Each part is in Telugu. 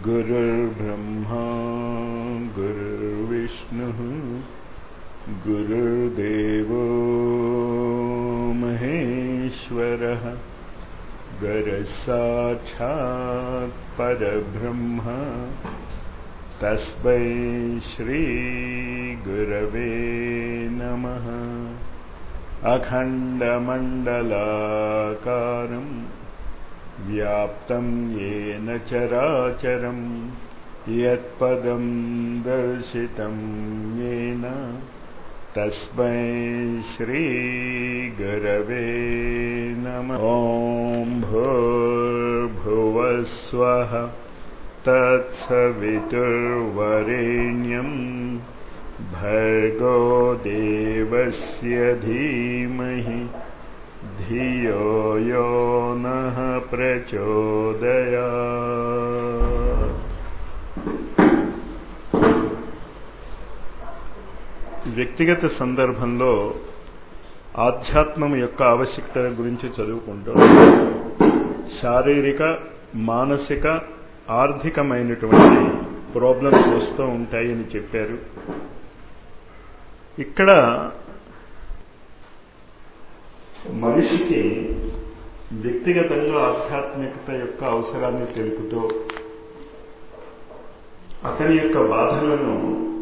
गुरुर्ब्रह्मा गुरुर्विष्णुः गुरुर्देवो महेश्वरः गुरसाक्षात् परब्रह्म तस्मै श्रीगुरवे नमः अखण्डमण्डलाकारम् व्याप्तं येन चराचरं यत्पदं दर्शितं येन तस्मै श्रीगुरवे नमः ॐ भूर्भुवस्वः तत्सवितुर्वरेण्यं भर्गो देवस्य धीमहि धियो यो नः प्रचोदयात् వ్యక్తిగత సందర్భంలో ఆధ్యాత్మం యొక్క ఆవశ్యకత గురించి చదువుకుంటూ శారీరక మానసిక ఆర్థికమైనటువంటి ప్రాబ్లమ్స్ వస్తూ ఉంటాయని చెప్పారు ఇక్కడ మనిషికి వ్యక్తిగతంగా ఆధ్యాత్మికత యొక్క అవసరాన్ని తెలుపుతూ అతని యొక్క బాధలను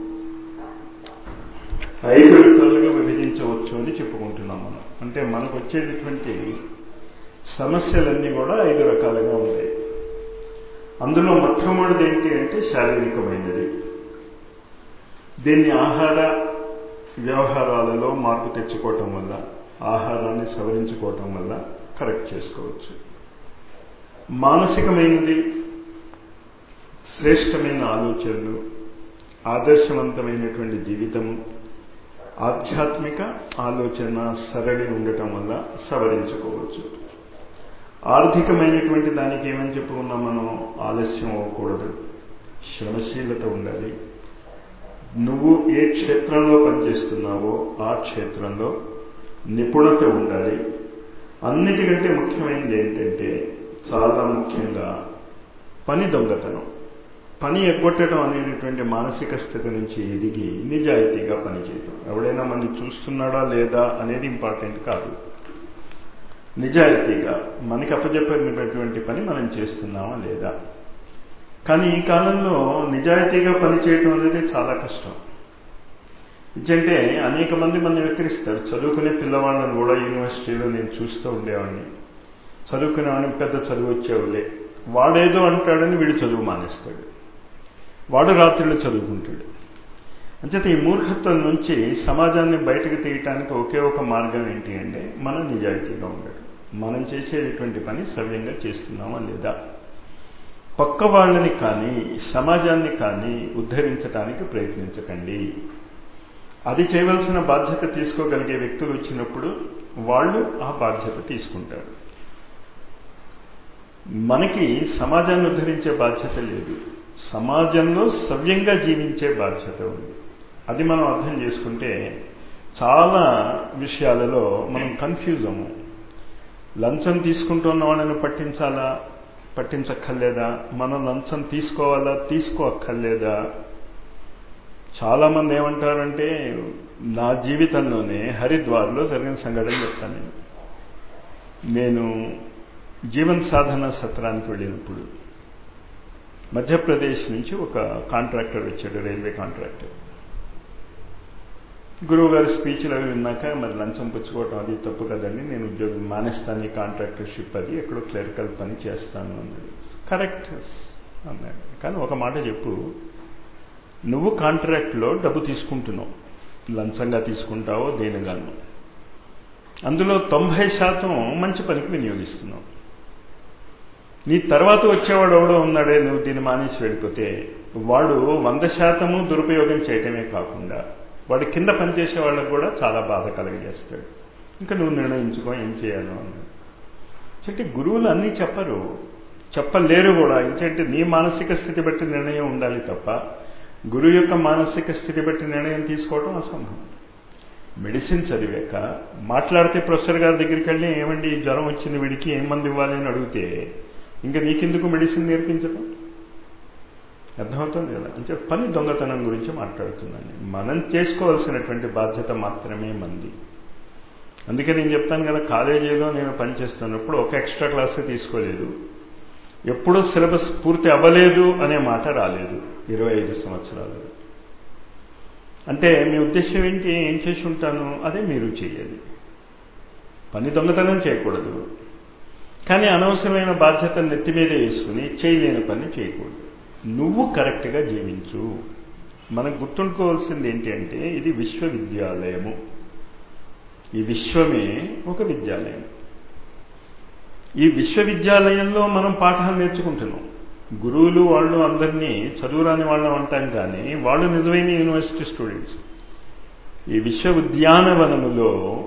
ఐదు రకాలుగా విభజించవచ్చు అని చెప్పుకుంటున్నాం మనం అంటే మనకు వచ్చేటటువంటి సమస్యలన్నీ కూడా ఐదు రకాలుగా ఉంటాయి అందులో మొట్టమొదటిది ఏంటి అంటే శారీరకమైనది దీన్ని ఆహార వ్యవహారాలలో మార్పు తెచ్చుకోవటం వల్ల ఆహారాన్ని సవరించుకోవటం వల్ల కరెక్ట్ చేసుకోవచ్చు మానసికమైనది శ్రేష్టమైన ఆలోచనలు ఆదర్శవంతమైనటువంటి జీవితము ఆధ్యాత్మిక ఆలోచన సరళి ఉండటం వల్ల సవరించుకోవచ్చు ఆర్థికమైనటువంటి దానికి ఏమని చెప్పుకున్నాం మనం ఆలస్యం అవ్వకూడదు శ్రమశీలత ఉండాలి నువ్వు ఏ క్షేత్రంలో పనిచేస్తున్నావో ఆ క్షేత్రంలో నిపుణత ఉండాలి అన్నిటికంటే ముఖ్యమైనది ఏంటంటే చాలా ముఖ్యంగా పని దొంగతనం పని ఎగ్గొట్టడం అనేటటువంటి మానసిక స్థితి నుంచి ఎదిగి నిజాయితీగా పనిచేయడం ఎవడైనా మనని చూస్తున్నాడా లేదా అనేది ఇంపార్టెంట్ కాదు నిజాయితీగా మనకి అప్పచెప్పినటువంటి పని మనం చేస్తున్నామా లేదా కానీ ఈ కాలంలో నిజాయితీగా పనిచేయడం అనేది చాలా కష్టం ఇచ్చంటే అనేక మంది మన విక్రిస్తారు చదువుకునే పిల్లవాళ్ళని కూడా యూనివర్సిటీలో నేను చూస్తూ ఉండేవాడిని చదువుకునేవాడిని పెద్ద చదువు వచ్చేవాళ్ళే వాడేదో అంటాడని వీడు చదువు మానేస్తాడు వాడు రాత్రిలో చదువుకుంటాడు అంచేత ఈ మూర్ఖత్వం నుంచి సమాజాన్ని బయటకు తీయటానికి ఒకే ఒక మార్గం ఏంటి అంటే మనం నిజాయితీగా ఉండడం మనం చేసేటటువంటి పని సవ్యంగా చేస్తున్నామా లేదా పక్క వాళ్ళని కానీ సమాజాన్ని కానీ ఉద్ధరించడానికి ప్రయత్నించకండి అది చేయవలసిన బాధ్యత తీసుకోగలిగే వ్యక్తులు వచ్చినప్పుడు వాళ్ళు ఆ బాధ్యత తీసుకుంటారు మనకి సమాజాన్ని ఉద్ధరించే బాధ్యత లేదు సమాజంలో సవ్యంగా జీవించే బాధ్యత ఉంది అది మనం అర్థం చేసుకుంటే చాలా విషయాలలో మనం కన్ఫ్యూజ్ అము లంచం తీసుకుంటున్న వాళ్ళని పట్టించాలా పట్టించక్కర్లేదా మనం లంచం తీసుకోవాలా తీసుకోక్కర్లేదా చాలామంది ఏమంటారంటే నా జీవితంలోనే హరిద్వార్లో జరిగిన సంఘటన చెప్తాను నేను నేను జీవన్ సాధన సత్రానికి వెళ్ళినప్పుడు మధ్యప్రదేశ్ నుంచి ఒక కాంట్రాక్టర్ వచ్చాడు రైల్వే కాంట్రాక్టర్ గురువు గారి స్పీచ్లు అవి విన్నాక మరి లంచం పుచ్చుకోవటం అది తప్పు కదండి నేను ఉద్యోగం మానేస్తాను ఈ కాంట్రాక్టర్షిప్ అది ఎక్కడో క్లరికల్ పని చేస్తాను అన్నాడు కరెక్ట్ అన్నాడు కానీ ఒక మాట చెప్పు నువ్వు కాంట్రాక్ట్లో డబ్బు తీసుకుంటున్నావు లంచంగా తీసుకుంటావో దేనిగాను అందులో తొంభై శాతం మంచి పనికి వినియోగిస్తున్నావు నీ తర్వాత వచ్చేవాడు ఎవడో ఉన్నాడే నువ్వు దీన్ని మానేసి వెళ్ళిపోతే వాడు వంద శాతము దురుపయోగం చేయటమే కాకుండా వాడి కింద పనిచేసే వాళ్ళకు కూడా చాలా బాధ కలగజేస్తాడు ఇంకా నువ్వు నిర్ణయించుకో ఏం చేయాలో అన్నాడు అంటే గురువులు అన్నీ చెప్పరు చెప్పలేరు కూడా ఇంకంటే నీ మానసిక స్థితి బట్టి నిర్ణయం ఉండాలి తప్ప గురువు యొక్క మానసిక స్థితి బట్టి నిర్ణయం తీసుకోవడం అసంభవం మెడిసిన్ చదివాక మాట్లాడితే ప్రొఫెసర్ గారి దగ్గరికి వెళ్ళి ఏమండి జ్వరం వచ్చింది వీడికి ఏం మంది ఇవ్వాలి అని అడిగితే ఇంకా నీకెందుకు మెడిసిన్ నేర్పించడం అర్థమవుతుంది కదా అంటే పని దొంగతనం గురించి మాట్లాడుతున్నాను మనం చేసుకోవాల్సినటువంటి బాధ్యత మాత్రమే మంది అందుకే నేను చెప్తాను కదా కాలేజీలో నేను పనిచేస్తున్నప్పుడు ఒక ఎక్స్ట్రా క్లాస్ తీసుకోలేదు ఎప్పుడూ సిలబస్ పూర్తి అవ్వలేదు అనే మాట రాలేదు ఇరవై ఐదు సంవత్సరాలు అంటే మీ ఉద్దేశం ఏంటి ఏం చేసి ఉంటాను అదే మీరు చేయాలి పని దొంగతనం చేయకూడదు కానీ అనవసరమైన బాధ్యత నెత్తి మీద వేసుకుని చేయలేని పని చేయకూడదు నువ్వు కరెక్ట్గా జీవించు మనకు గుర్తుంచుకోవాల్సింది ఏంటి అంటే ఇది విశ్వవిద్యాలయము ఈ విశ్వమే ఒక విద్యాలయం ఈ విశ్వవిద్యాలయంలో మనం పాఠాలు నేర్చుకుంటున్నాం గురువులు వాళ్ళు అందరినీ చదువురాని వాళ్ళం అంటాం కానీ వాళ్ళు నిజమైన యూనివర్సిటీ స్టూడెంట్స్ ఈ విశ్వ ఉద్యానవనములో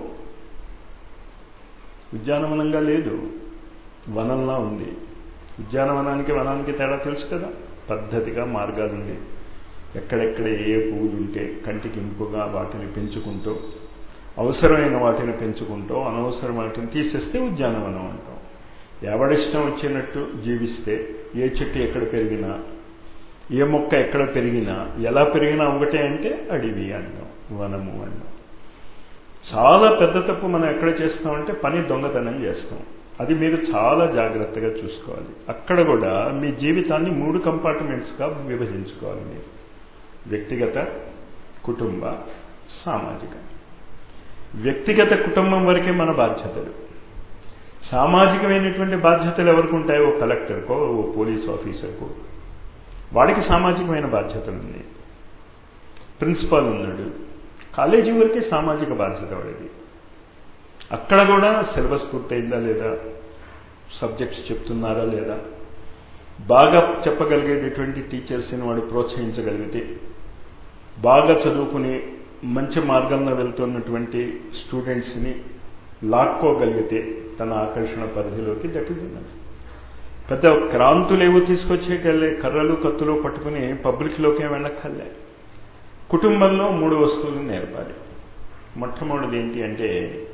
ఉద్యానవనంగా లేదు వనంలా ఉంది ఉద్యానవనానికి వనానికి తేడా తెలుసు కదా పద్ధతిగా మార్గాలు ఉంది ఎక్కడెక్కడ ఏ పువ్వులు ఉంటే కంటికి ఇంపుగా వాటిని పెంచుకుంటూ అవసరమైన వాటిని పెంచుకుంటూ అనవసరం వాటిని తీసేస్తే ఉద్యానవనం అంటాం ఎవడిష్టం వచ్చినట్టు జీవిస్తే ఏ చెట్టు ఎక్కడ పెరిగినా ఏ మొక్క ఎక్కడ పెరిగినా ఎలా పెరిగినా ఒకటే అంటే అడవి అంటాం వనము అంటాం చాలా పెద్ద తప్పు మనం ఎక్కడ చేస్తామంటే పని దొంగతనం చేస్తాం అది మీరు చాలా జాగ్రత్తగా చూసుకోవాలి అక్కడ కూడా మీ జీవితాన్ని మూడు కంపార్ట్మెంట్స్గా విభజించుకోవాలి మీరు వ్యక్తిగత కుటుంబ సామాజిక వ్యక్తిగత కుటుంబం వరకే మన బాధ్యతలు సామాజికమైనటువంటి బాధ్యతలు ఎవరికి ఉంటాయో ఓ కలెక్టర్కో ఓ పోలీస్ ఆఫీసర్కో వాడికి సామాజికమైన బాధ్యతలు ఉన్నాయి ప్రిన్సిపాల్ ఉన్నాడు కాలేజీ వరకే సామాజిక బాధ్యత వాడిది అక్కడ కూడా సిలబస్ పూర్తయిందా లేదా సబ్జెక్ట్స్ చెప్తున్నారా లేదా బాగా చెప్పగలిగేటటువంటి టీచర్స్ని వాడు ప్రోత్సహించగలిగితే బాగా చదువుకుని మంచి మార్గంలో వెళ్తున్నటువంటి స్టూడెంట్స్ని లాక్కోగలిగితే తన ఆకర్షణ పరిధిలోకి దక్కుతున్నారు పెద్ద క్రాంతులేవో తీసుకొచ్చేకెళ్ళే కర్రలు కత్తులు పట్టుకుని పబ్లిక్లోకి వెళ్ళక్కర్లే కుటుంబంలో మూడు వస్తువులు నేర్పాలి మొట్టమొదటిది ఏంటి అంటే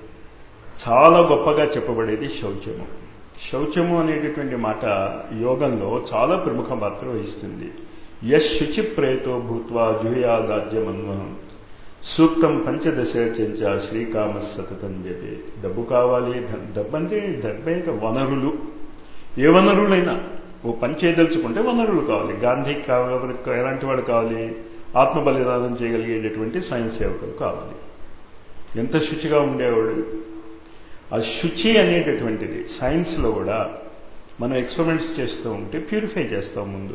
చాలా గొప్పగా చెప్పబడేది శౌచము శౌచము అనేటటువంటి మాట యోగంలో చాలా ప్రముఖ పాత్ర వహిస్తుంది యశ్ శుచి ప్రేతో భూత్వా జుయాగాజ్యమన్వహం సూక్తం పంచదశ చెంచ శ్రీకామ సతతం చెప్పే డబ్బు కావాలి డబ్బు అంటే డబ్బే వనరులు ఏ వనరులైనా ఓ పని చేయదలుచుకుంటే వనరులు కావాలి గాంధీ కావాలి ఎలాంటి వాడు కావాలి ఆత్మ బలిదానం చేయగలిగేటటువంటి స్వయం సేవకులు కావాలి ఎంత శుచిగా ఉండేవాడు ఆ శుచి అనేటటువంటిది సైన్స్లో కూడా మనం ఎక్స్పెరిమెంట్స్ చేస్తూ ఉంటే ప్యూరిఫై చేస్తాం ముందు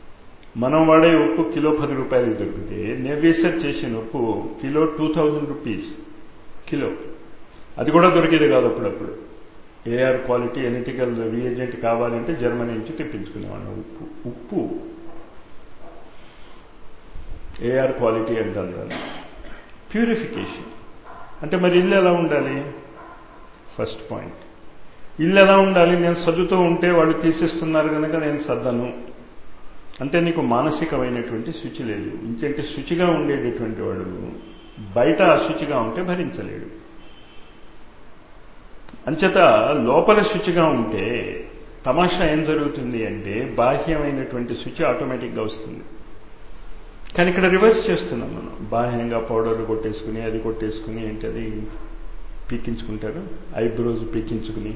మనం వాడే ఉప్పు కిలో పది రూపాయలు దొరికితే నేను రీసెర్చ్ చేసిన ఉప్పు kilo two thousand rupees kilo అది కూడా దొరికేది కాదు అప్పుడప్పుడు ఏఆర్ క్వాలిటీ ఎనటికల్ రీఏజెంట్ కావాలంటే జర్మనీ నుంచి తెప్పించుకునేవాళ్ళం ఉప్పు ఉప్పు ఏఆర్ క్వాలిటీ అంటారు దాన్ని ప్యూరిఫికేషన్ అంటే మరి ఇల్లు ఎలా ఉండాలి ఫస్ట్ పాయింట్ ఇల్లు ఎలా ఉండాలి నేను సర్దుతూ ఉంటే వాళ్ళు తీసేస్తున్నారు కనుక నేను సర్దను అంటే నీకు మానసికమైనటువంటి శుచి లేదు ఇంకంటే శుచిగా ఉండేటటువంటి వాడు బయట అశుచిగా ఉంటే భరించలేడు అంచేత లోపల శుచిగా ఉంటే తమాషా ఏం జరుగుతుంది అంటే బాహ్యమైనటువంటి శుచి ఆటోమేటిక్గా వస్తుంది కానీ ఇక్కడ రివర్స్ చేస్తున్నాం మనం బాహ్యంగా పౌడర్లు కొట్టేసుకుని అది కొట్టేసుకుని ఏంటది పీకించుకుంటారు ఐబ్రోస్ పీకించుకుని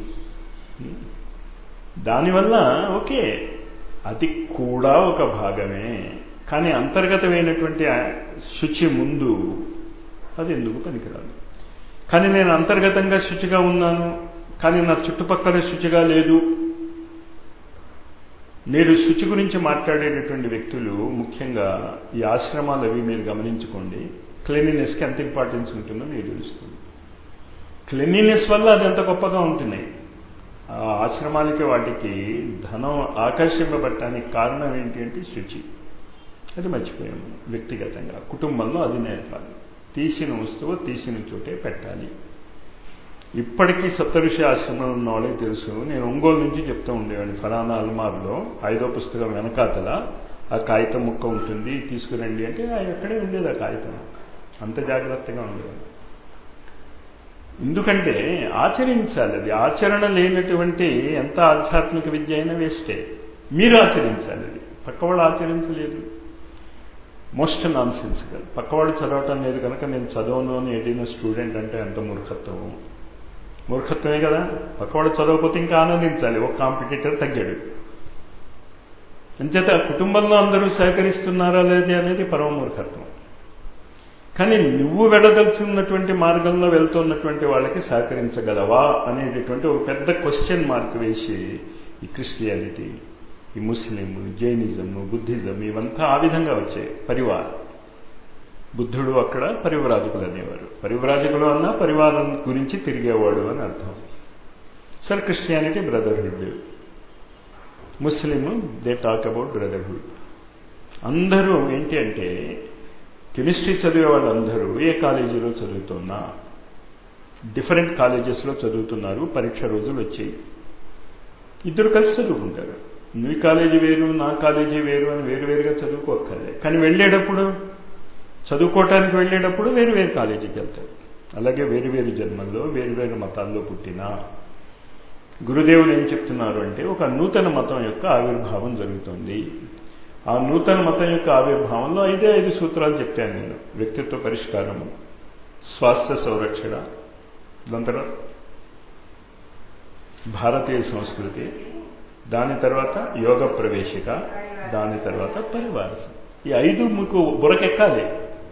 దానివల్ల ఓకే అది కూడా ఒక భాగమే కానీ అంతర్గతమైనటువంటి శుచి ముందు అది ఎందుకు పనికిరాదు కానీ నేను అంతర్గతంగా శుచిగా ఉన్నాను కానీ నా చుట్టుపక్కల శుచిగా లేదు మీరు శుచి గురించి మాట్లాడేటటువంటి వ్యక్తులు ముఖ్యంగా ఈ ఆశ్రమాలు అవి మీరు గమనించుకోండి క్లీనినెస్కి ఎంత ఇంపార్టెన్స్ ఉంటుందో మీకు తెలుస్తుంది క్లీనినెస్ వల్ల అది ఎంత గొప్పగా ఉంటున్నాయి ఆ ఆశ్రమాలకి వాటికి ధనం ఆకర్షింపబట్టడానికి కారణం ఏంటి అంటే శుచి అది మర్చిపోయాము వ్యక్తిగతంగా కుటుంబంలో అది నేర్పాలి తీసిన వస్తువు తీసిన చోటే పెట్టాలి ఇప్పటికీ సప్తఋషి ఆశ్రమంలో ఉన్న వాళ్ళకి తెలుసు నేను ఒంగోలు నుంచి చెప్తూ ఉండేవాడిని ఫలానా అల్మార్లో ఐదో పుస్తకం వెనకాతల ఆ కాగితం ముక్క ఉంటుంది తీసుకురండి అంటే ఎక్కడే ఉండేది ఆ కాగితం ముక్క అంత జాగ్రత్తగా ఉండేది ఎందుకంటే ఆచరించాలి అది ఆచరణ లేనటువంటి ఎంత ఆధ్యాత్మిక విద్య అయినా వేస్టే మీరు ఆచరించాలి అది పక్కవాడు ఆచరించలేదు మోస్ట్ నాన్ సెన్సికల్ పక్కవాడు చదవటం లేదు కనుక నేను చదవను అని ఏదైనా స్టూడెంట్ అంటే ఎంత మూర్ఖత్వం మూర్ఖత్వమే కదా పక్కవాడు చదవకపోతే ఇంకా ఆనందించాలి ఒక కాంపిటీటర్ తగ్గాడు అంచేత కుటుంబంలో అందరూ సహకరిస్తున్నారా లేదే అనేది పరమ మూర్ఖత్వం కానీ నువ్వు వెళ్ళదలుచున్నటువంటి మార్గంలో వెళ్తున్నటువంటి వాళ్ళకి సహకరించగలవా అనేటటువంటి ఒక పెద్ద క్వశ్చన్ మార్క్ వేసి ఈ క్రిస్టియానిటీ ఈ ముస్లిం జైనిజం బుద్ధిజం ఇవంతా ఆ విధంగా వచ్చాయి పరివార్ బుద్ధుడు అక్కడ పరివ్రాజకులు అనేవారు పరివ్రాజకులు అన్నా పరివారం గురించి తిరిగేవాడు అని అర్థం సరే Christianity brotherhood Muslim they talk about brotherhood అందరూ ఏంటి అంటే కెమిస్ట్రీ చదివే వాళ్ళందరూ ఏ కాలేజీలో చదువుతున్నా డిఫరెంట్ కాలేజెస్లో చదువుతున్నారు పరీక్ష రోజులు వచ్చాయి ఇద్దరు కలిసి చదువుకుంటారు నీ కాలేజీ వేరు నా కాలేజీ వేరు అని వేరు వేరుగా చదువుకోక్కర్లే కానీ వెళ్ళేటప్పుడు చదువుకోవటానికి వెళ్ళేటప్పుడు వేరు వేరు కాలేజీకి వెళ్తారు అలాగే వేరు వేరు జన్మల్లో వేరు వేరు మతాల్లో పుట్టిన గురుదేవులు ఏం చెప్తున్నారు అంటే ఒక నూతన మతం యొక్క ఆవిర్భావం జరుగుతుంది ఆ నూతన మతం యొక్క ఆవిర్భావంలో ఐదే ఐదు సూత్రాలు చెప్పాను నేను వ్యక్తిత్వ పరిష్కారము స్వాస్థ్య సంరక్షణ దాని తర్వాత భారతీయ సంస్కృతి దాని తర్వాత యోగ ప్రవేశిక దాని తర్వాత పరివారసం ఈ ఐదు మీకు బురకెక్కాలి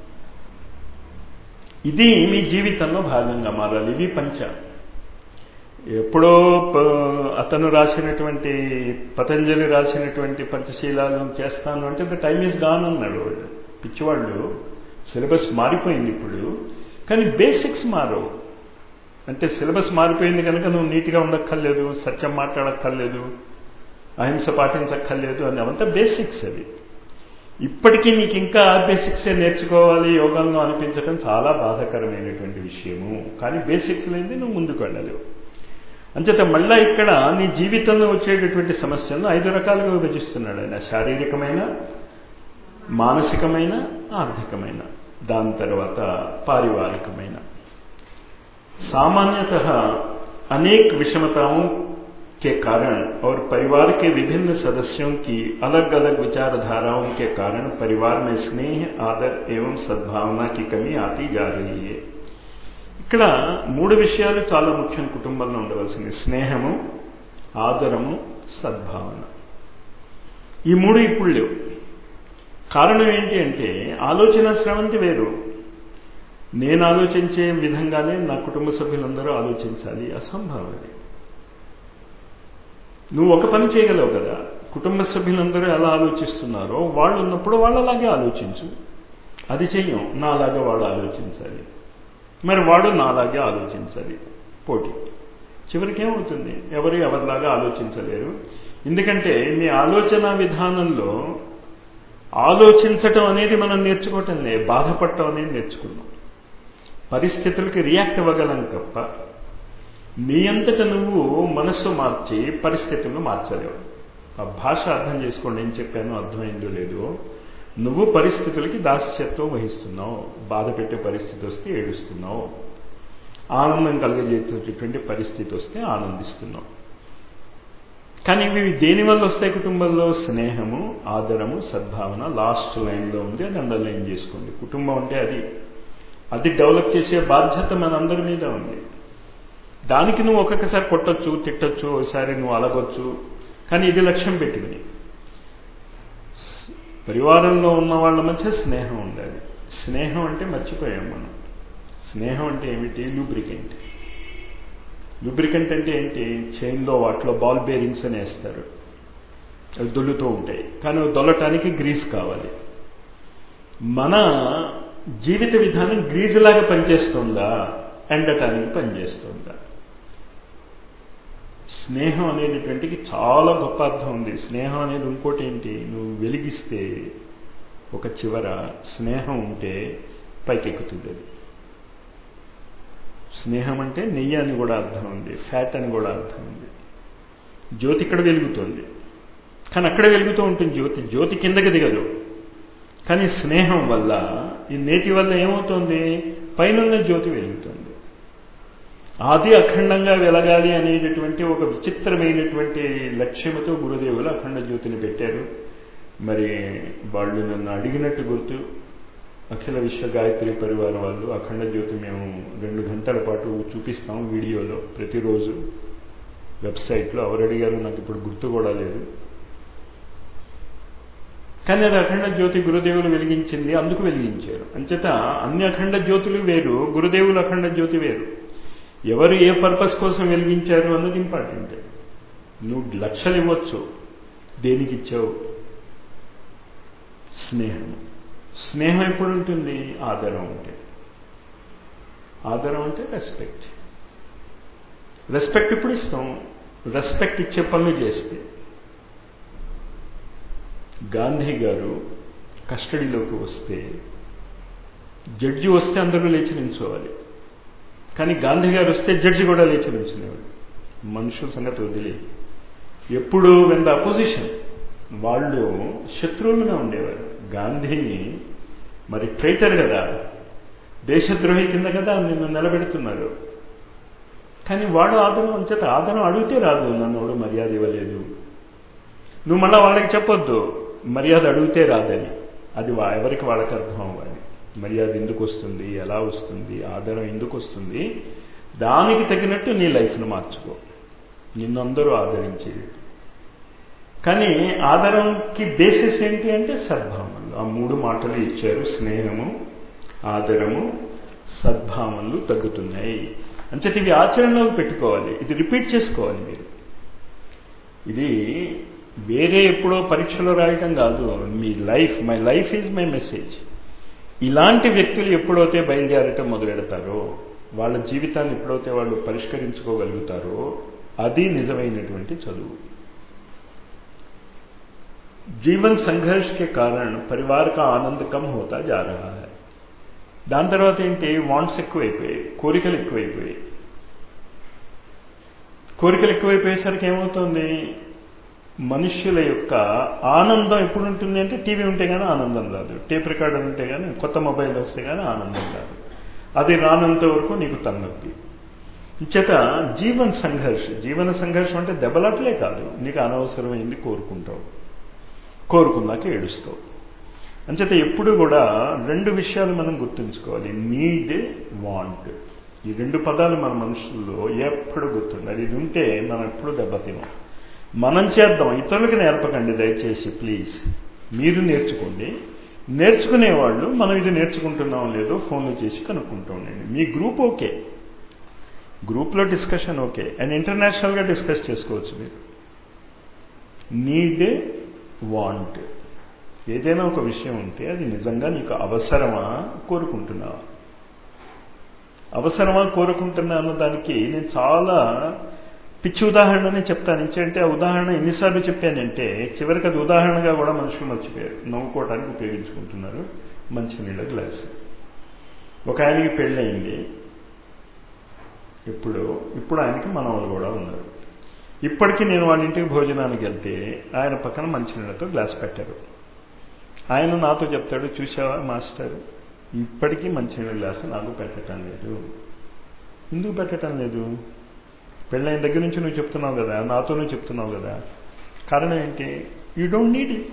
ఇది మీ జీవితంలో భాగంగా మారాలి ఇవి పంచ ఎప్పుడో అతను రాసినటువంటి పతంజలి రాసినటువంటి పంచశీలాలు చేస్తాను అంటే ద టైమ్ ఈజ్ గాన్ అన్నాడు వాడు పిచ్చివాళ్ళు సిలబస్ మారిపోయింది ఇప్పుడు కానీ బేసిక్స్ మారవు అంటే సిలబస్ మారిపోయింది కనుక నువ్వు నీట్గా ఉండక్కర్లేదు సత్యం మాట్లాడక్కర్లేదు అహింస పాటించక్కర్లేదు అని అవంతా బేసిక్స్ అది ఇప్పటికీ నీకు ఇంకా బేసిక్సే నేర్చుకోవాలి యోగంలో అనిపించడం చాలా బాధాకరమైనటువంటి విషయము కానీ బేసిక్స్ లేనిది నువ్వు ముందుకు వెళ్ళలేవు అంచేత మళ్ళా ఇక్కడ నీ జీవితంలో వచ్చేటటువంటి సమస్యలను ఐదు రకాలుగా విభజిస్తున్నాడు ఆయన శారీరకమైన మానసికమైన ఆర్థికమైన దాని తర్వాత పారివారికమైన सामान्यतः अनेक विषमताओं के कारण और परिवार के विभिन्न सदस्यों की अलग अलग विचारधाराओं के कारण परिवार में स्नेह आदर एवं सद्भावना की कमी आती जा रही है ఇక్కడ మూడు విషయాలు చాలా ముఖ్యం కుటుంబంలో ఉండవలసింది స్నేహము ఆదరము సద్భావన ఈ మూడు ఇప్పుడు లేవు కారణం ఏంటి అంటే ఆలోచన స్రవంతి వేరు నేను ఆలోచించే విధంగానే నా కుటుంబ సభ్యులందరూ ఆలోచించాలి అసంభవం అది నువ్వు ఒక పని చేయగలవు కదా కుటుంబ సభ్యులందరూ ఎలా ఆలోచిస్తున్నారో వాళ్ళు ఉన్నప్పుడు వాళ్ళు అలాగే ఆలోచించు అది చెయ్యం నాలాగా వాడు ఆలోచించాలి మరి వాడు నాలాగే ఆలోచించాలి పోటీ చివరికి ఏమవుతుంది ఎవరు ఎవరిలాగా ఆలోచించలేరు ఎందుకంటే మీ ఆలోచన విధానంలో ఆలోచించటం అనేది మనం నేర్చుకోవటం లే బాధపడటం అనేది నేర్చుకున్నాం పరిస్థితులకి రియాక్ట్ అవ్వగలం తప్ప నీ అంతట నువ్వు మనస్సు మార్చి పరిస్థితులను మార్చలేవు ఆ భాష అర్థం చేసుకోండి ఏం చెప్పానో అర్థమైందో లేదో నువ్వు పరిస్థితులకి దాస్యత్వం వహిస్తున్నావు బాధ పెట్టే పరిస్థితి వస్తే ఏడుస్తున్నావు ఆనందం కలిగజేసేటటువంటి పరిస్థితి వస్తే ఆనందిస్తున్నావు కానీ ఇవి దేనివల్ల వస్తాయి కుటుంబంలో స్నేహము ఆదరము సద్భావన లాస్ట్ లైన్లో ఉంది అది అండర్లైన్ చేసుకోండి కుటుంబం అంటే అది అది డెవలప్ చేసే బాధ్యత మనందరి మీద ఉంది దానికి నువ్వు ఒక్కొక్కసారి కొట్టొచ్చు తిట్టొచ్చు ఒకసారి నువ్వు అలగొచ్చు కానీ ఇది లక్ష్యం పెట్టుకుని పరివారంలో ఉన్న వాళ్ళ మధ్య స్నేహం ఉండాలి స్నేహం అంటే మర్చిపోయాం మనం స్నేహం అంటే ఏమిటి లూబ్రికెంట్ లూబ్రికెంట్ అంటే ఏంటి చైన్లో వాటిలో బాల్ బేరింగ్స్ అని వేస్తారు అవి దొల్లుతూ ఉంటాయి కానీ దొల్లటానికి గ్రీస్ కావాలి మన జీవిత విధానం గ్రీజులాగా పనిచేస్తుందా ఎండటానికి పనిచేస్తుందా స్నేహం అనేటటువంటికి చాలా గొప్ప అర్థం ఉంది స్నేహం అనేది ఇంకోటి ఏంటి నువ్వు వెలిగిస్తే ఒక చివర స్నేహం ఉంటే పైకెక్కుతుంది అది స్నేహం అంటే నెయ్యి అని కూడా అర్థం ఉంది ఫ్యాట్ అని కూడా అర్థం ఉంది జ్యోతి ఇక్కడ వెలుగుతుంది కానీ అక్కడ వెలుగుతూ ఉంటుంది జ్యోతి జ్యోతి కిందకి దిగదు కానీ స్నేహం వల్ల ఈ నేతి వల్ల ఏమవుతుంది పైనున్న జ్యోతి వెలుగుతుంది ఆది అఖండంగా వెలగాలి అనేటటువంటి ఒక విచిత్రమైనటువంటి లక్ష్యముతో గురుదేవులు అఖండ జ్యోతిని పెట్టారు మరి వాళ్ళు నన్ను అడిగినట్టు గుర్తు అఖిల విశ్వ గాయత్రి పరివారం వాళ్ళు అఖండ జ్యోతి మేము రెండు గంటల పాటు చూపిస్తాం వీడియోలో ప్రతిరోజు వెబ్సైట్లో ఎవరు అడిగారు నాకు ఇప్పుడు గుర్తు కూడా లేదు కానీ అది అఖండ జ్యోతి గురుదేవులు వెలిగించింది అందుకు వెలిగించారు అంచేత అన్ని అఖండ జ్యోతులు వేరు గురుదేవులు అఖండ జ్యోతి వేరు ఎవరు ఏ పర్పస్ కోసం వెలిగించారు అన్నది ఇంపార్టెంట్ నువ్వు లక్షలు ఇవ్వచ్చు దేనికి ఇచ్చావు స్నేహం స్నేహం ఎప్పుడు ఉంటుంది ఆదరం ఉంటే ఆదరం అంటే రెస్పెక్ట్ రెస్పెక్ట్ ఇప్పుడు ఇస్తాం రెస్పెక్ట్ ఇచ్చే పనులు చేస్తే గాంధీ గారు కస్టడీలోకి వస్తే జడ్జి వస్తే అందరూ లేచి నించోవాలి కానీ గాంధీ గారు వస్తే జడ్జి కూడా లేచి నించునేవాడు మనుషుల సంగతి వదిలే ఎప్పుడు వెన్ ద అపోజిషన్ వాళ్ళు శత్రువులుగా ఉండేవారు గాంధీని మరి ట్రైటర్ కదా దేశద్రోహి కింద కదా నిన్ను నిలబెడుతున్నారు కానీ వాడు ఆదరం అంచేత ఆదరం అడిగితే రాదు నన్ను ఎవడు మర్యాద ఇవ్వలేదు నువ్వు మళ్ళీ వాళ్ళకి చెప్పొద్దు మర్యాద అడిగితే రాదని అది ఎవరికి వాళ్ళకి అర్థం అవ్వాలి మర్యాద ఎందుకు వస్తుంది ఎలా వస్తుంది ఆదరం ఎందుకు వస్తుంది దానికి తగినట్టు నీ లైఫ్ను మార్చుకో నిన్నందరూ ఆదరించేది కానీ ఆదరంకి బేసిస్ ఏంటి అంటే సద్భావనలు ఆ మూడు మాటలు ఇచ్చారు స్నేహము ఆదరము సద్భావనలు తగ్గుతున్నాయి అంచేత ఇవి ఆచరణలో పెట్టుకోవాలి ఇది రిపీట్ చేసుకోవాలి మీరు ఇది వేరే ఎప్పుడో పరీక్షలో రాయటం కాదు మీ life my life is my message ఇలాంటి వ్యక్తులు ఎప్పుడైతే బయలుదేరటం మొదలెడతారో వాళ్ళ జీవితాన్ని ఎప్పుడైతే వాళ్ళు పరిష్కరించుకోగలుగుతారో అది నిజమైనటువంటి చదువు जीवन संघर्ष के कारण परिवार का आनंद कम होता जा रहा है దాని తర్వాత ఏంటి వాంట్స్ ఎక్కువైపోయాయి కోరికలు ఎక్కువైపోయాయి కోరికలు ఎక్కువైపోయేసరికి ఏమవుతుంది మనుష్యుల యొక్క ఆనందం ఎప్పుడు ఉంటుంది అంటే టీవీ ఉంటే కానీ ఆనందం రాదు టేప్ రికార్డర్ ఉంటే కానీ కొత్త మొబైల్ వస్తే కానీ ఆనందం రాదు అది రానంత వరకు నీకు తన్నొప్పి ఇచ్చట జీవన్ సంఘర్ష జీవన సంఘర్షం అంటే దెబ్బలాట్లే కాదు నీకు అనవసరమైంది కోరుకుంటావు కోరుకున్నాక ఏడుస్తావు అంచేత ఎప్పుడు కూడా రెండు విషయాలు మనం గుర్తుంచుకోవాలి నీడ్ వాంట్ ఈ రెండు పదాలు మన మనుషుల్లో ఎప్పుడు గుర్తుండాలి ఇది ఉంటే మనం ఎప్పుడు దెబ్బతినం మనం చేద్దాం ఇతరులకి నేర్పకండి దయచేసి ప్లీజ్ మీరు నేర్చుకోండి నేర్చుకునేవాళ్ళు మనం ఇది నేర్చుకుంటున్నాం లేదో ఫోన్లో చేసి కనుక్కుంటూ ఉండండి మీ గ్రూప్ ఓకే గ్రూప్లో డిస్కషన్ ఓకే అండ్ ఇంటర్నేషనల్గా డిస్కస్ చేసుకోవచ్చు మీరు నీడ్ వాంట్ ఏదైనా ఒక విషయం ఉంటే అది నిజంగా నీకు అవసరమా కోరుకుంటున్నావా అవసరమా కోరుకుంటున్నా అన్న దానికి నేను చాలా పిచ్చి ఉదాహరణనే చెప్తాను అంటే ఆ ఉదాహరణ ఎన్నిసార్లు చెప్పానంటే చివరికి అది ఉదాహరణగా కూడా మనుషులు మర్చిపోయారు నవ్వుకోవడానికి ఉపయోగించుకుంటున్నారు మంచినీళ్ళ గ్లాస్ ఒక ఆయనకి పెళ్ళయింది ఇప్పుడు ఇప్పుడు ఆయనకి మనవలు కూడా ఉన్నారు ఇప్పటికీ నేను వాళ్ళ ఇంటికి భోజనానికి వెళ్తే ఆయన పక్కన మంచినీళ్ళతో గ్లాస్ పెట్టారు ఆయన నాతో చెప్తాడు చూసావా మాస్టర్ ఇప్పటికీ మంచినీళ్ళ గ్లాసు నాకు పెట్టడం లేదు ఎందుకు పెట్టడం లేదు పెళ్ళైన దగ్గర నుంచి నువ్వు చెప్తున్నావు కదా నాతో నువ్వు చెప్తున్నావు కదా కారణం ఏంటి యూ డోంట్ నీడ్ ఇట్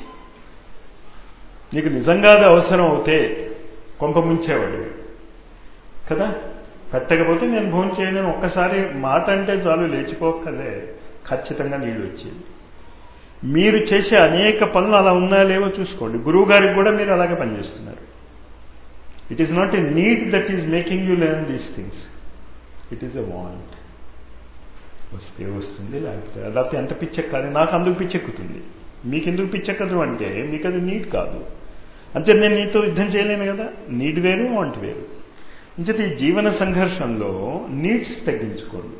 నీకు నిజంగా అది అవసరం అవుతే కొంప ముంచేవాడు కదా పెట్టకపోతే నేను భోజనం చేయను ఒక్కసారి మాట అంటే చాలు లేచిపోకలే ఖచ్చితంగా నీళ్ళు వచ్చేది మీరు చేసే అనేక పనులు అలా ఉన్నాయో లేవో చూసుకోండి గురువు గారికి కూడా మీరు అలాగే పనిచేస్తున్నారు it is not a need that is making you learn these things it is a want వస్తే వస్తుంది లేకపోతే లేకపోతే ఎంత పిచ్చెక్కాలి నాకు అందుకు పిచ్చెక్కుతుంది మీకు ఎందుకు పిచ్చెక్కదు అంటే మీకు అది నీట్ కాదు అంతే నేను నీతో యుద్ధం చేయలేను కదా నీడ్ వేరు వాంట్ వేరు అంచేత ఈ జీవన సంఘర్షంలో నీడ్స్ తగ్గించుకోండి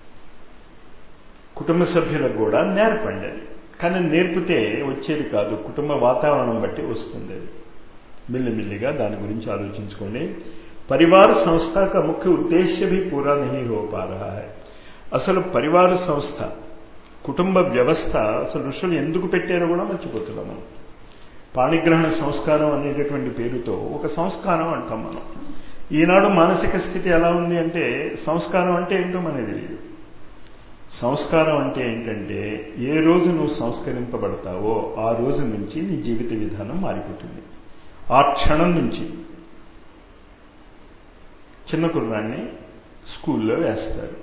కుటుంబ సభ్యులకు కూడా నేర్పండి అది కానీ నేర్పితే వచ్చేది కాదు కుటుంబ వాతావరణం బట్టి వస్తుంది అది మెల్లిమెల్లిగా దాని గురించి ఆలోచించుకోండి పరివార సంస్థ का मुख्य उद्देश्य भी पूरा नहीं हो पा रहा है అసలు పరివార సంస్థ కుటుంబ వ్యవస్థ అసలు ఋషులు ఎందుకు పెట్టారో కూడా మర్చిపోతున్నాం మనం పాణిగ్రహణ సంస్కారం అనేటటువంటి పేరుతో ఒక సంస్కారం అంటాం మనం ఈనాడు మానసిక స్థితి ఎలా ఉంది అంటే సంస్కారం అంటే ఏంటో మనకి తెలియదు సంస్కారం అంటే ఏంటంటే ఏ రోజు నువ్వు సంస్కరింపబడతావో ఆ రోజు నుంచి నీ జీవిత విధానం మారిపోతుంది ఆ క్షణం నుంచి చిన్న కుర్రాన్ని స్కూల్లో వేస్తారు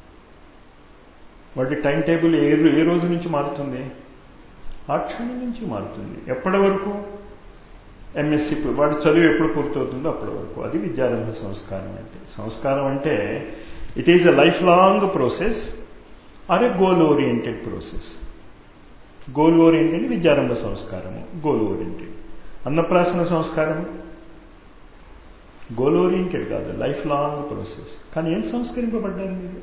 వాటి టైం టేబుల్ ఏ ఏ రోజు నుంచి మారుతుంది ఆ క్షణం నుంచి మారుతుంది ఎప్పటి వరకు ఎంఎస్సి వాడి చదువు ఎప్పుడు పూర్తవుతుందో అప్పటి వరకు అది విద్యారంభ సంస్కారం అంటే సంస్కారం అంటే it is a lifelong process or a goal oriented process goal oriented విద్యారంభ సంస్కారము గోల్ ఓరియంటెడ్ అన్నప్రాసన సంస్కారము గోల్ ఓరియంటెడ్ కాదు లైఫ్ లాంగ్ ప్రాసెస్ కానీ ఏం సంస్కరింపబడ్డారు మీరు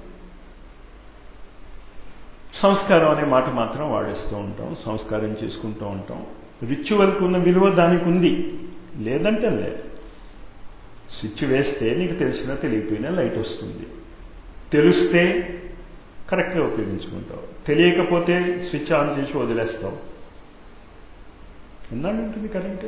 సంస్కారం అనే మాట మాత్రం వాడేస్తూ ఉంటాం సంస్కారం చేసుకుంటూ ఉంటాం రిచువల్కి ఉన్న విలువ దానికి ఉంది లేదంటే లేదు స్విచ్ వేస్తే నీకు తెలిసినా తెలియపోయినా లైట్ వస్తుంది తెలిస్తే కరెక్ట్గా ఉపయోగించుకుంటావు తెలియకపోతే స్విచ్ ఆన్ చేసి వదిలేస్తావు ఎన్నాళ్ళు ఉంటుంది కరెంట్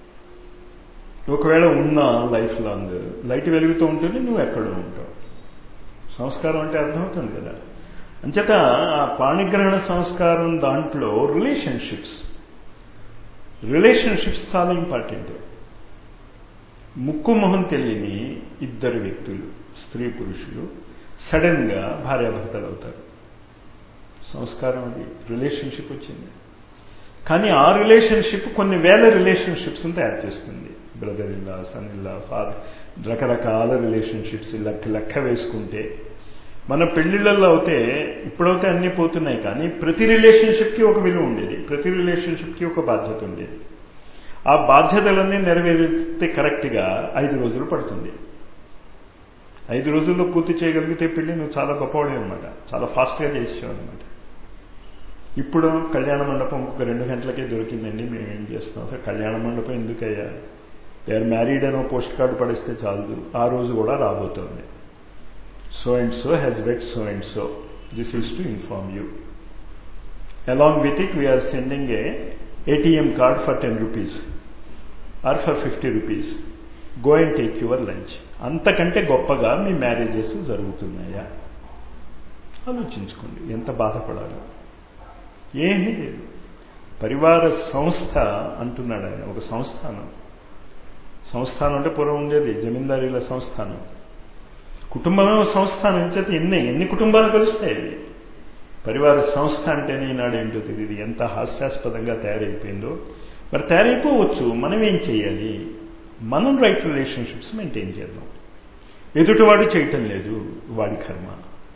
ఒకవేళ ఉన్నా లైఫ్ లాంగ్ లైట్ వెలుగుతూ ఉంటుంది నువ్వు ఎక్కడో ఉంటావు సంస్కారం అంటే అర్థమవుతుంది కదా అంచేత ఆ పాణిగ్రహణ సంస్కారం దాంట్లో రిలేషన్షిప్స్ రిలేషన్షిప్స్ చాలా ఇంపార్టెంట్ ముక్కు మొహం తెలియని ఇద్దరు వ్యక్తులు స్త్రీ పురుషులు సడన్గా భార్యాభర్తలు అవుతారు సంస్కారం అది రిలేషన్షిప్ వచ్చింది కానీ ఆ రిలేషన్షిప్ కొన్ని వేల రిలేషన్షిప్స్ని తయారు చేస్తుంది బ్రదర్ ఇల్లా సన్ ఇల్లా ఫాదర్ రకరకాల రిలేషన్షిప్స్ లెక్క లెక్క వేసుకుంటే మన పెళ్లిళ్ళల్లో అయితే ఇప్పుడైతే అన్నీ పోతున్నాయి కానీ ప్రతి రిలేషన్షిప్కి ఒక విలువ ఉండేది ప్రతి రిలేషన్షిప్కి ఒక బాధ్యత ఉండేది ఆ బాధ్యతలన్నీ నెరవేరితే కరెక్ట్గా ఐదు రోజులు పడుతుంది ఐదు రోజుల్లో పూర్తి చేయగలిగితే పెళ్లి నువ్వు చాలా గొప్పవాడే అనమాట చాలా ఫాస్ట్గా చేసావు అనమాట ఇప్పుడు కళ్యాణ మండపం ఒక రెండు గంటలకే దొరికిందండి మేము ఏం చేస్తాం సార్ కళ్యాణ మండపం ఎందుకయ్యా దే ఆర్ మ్యారీడ్ అనో పోస్ట్ కార్డు పడిస్తే చాలదు ఆ రోజు కూడా రాబోతోంది so and so has wed so and so this is to inform you along with it we are sending a ATM card for ten rupees or for fifty rupees go and take your lunch అంతకంటే గొప్పగా మీ మ్యారేజెస్ జరుగుతున్నాయా ఆలోచించుకోండి ఎంత బాధపడాలో ఏమీ లేదు పరివార సంస్థ అంటున్నాడు ఆయన ఒక సంస్థానం సంస్థానం అంటే పూర్వం ఉండేది జమీందారీల సంస్థానం కుటుంబమే సంస్థానం చేత ఎన్ని ఎన్ని కుటుంబాలు కలుస్తాయి పరివార సంస్థ అంటేనే ఈనాడు ఏంటో తెలియదు ఎంత హాస్యాస్పదంగా తయారైపోయిందో మరి తయారైపోవచ్చు మనం ఏం చేయాలి మనం రైట్ రిలేషన్షిప్స్ మెయింటైన్ చేద్దాం ఎదుటివాడు చేయటం లేదు వాడి కర్మ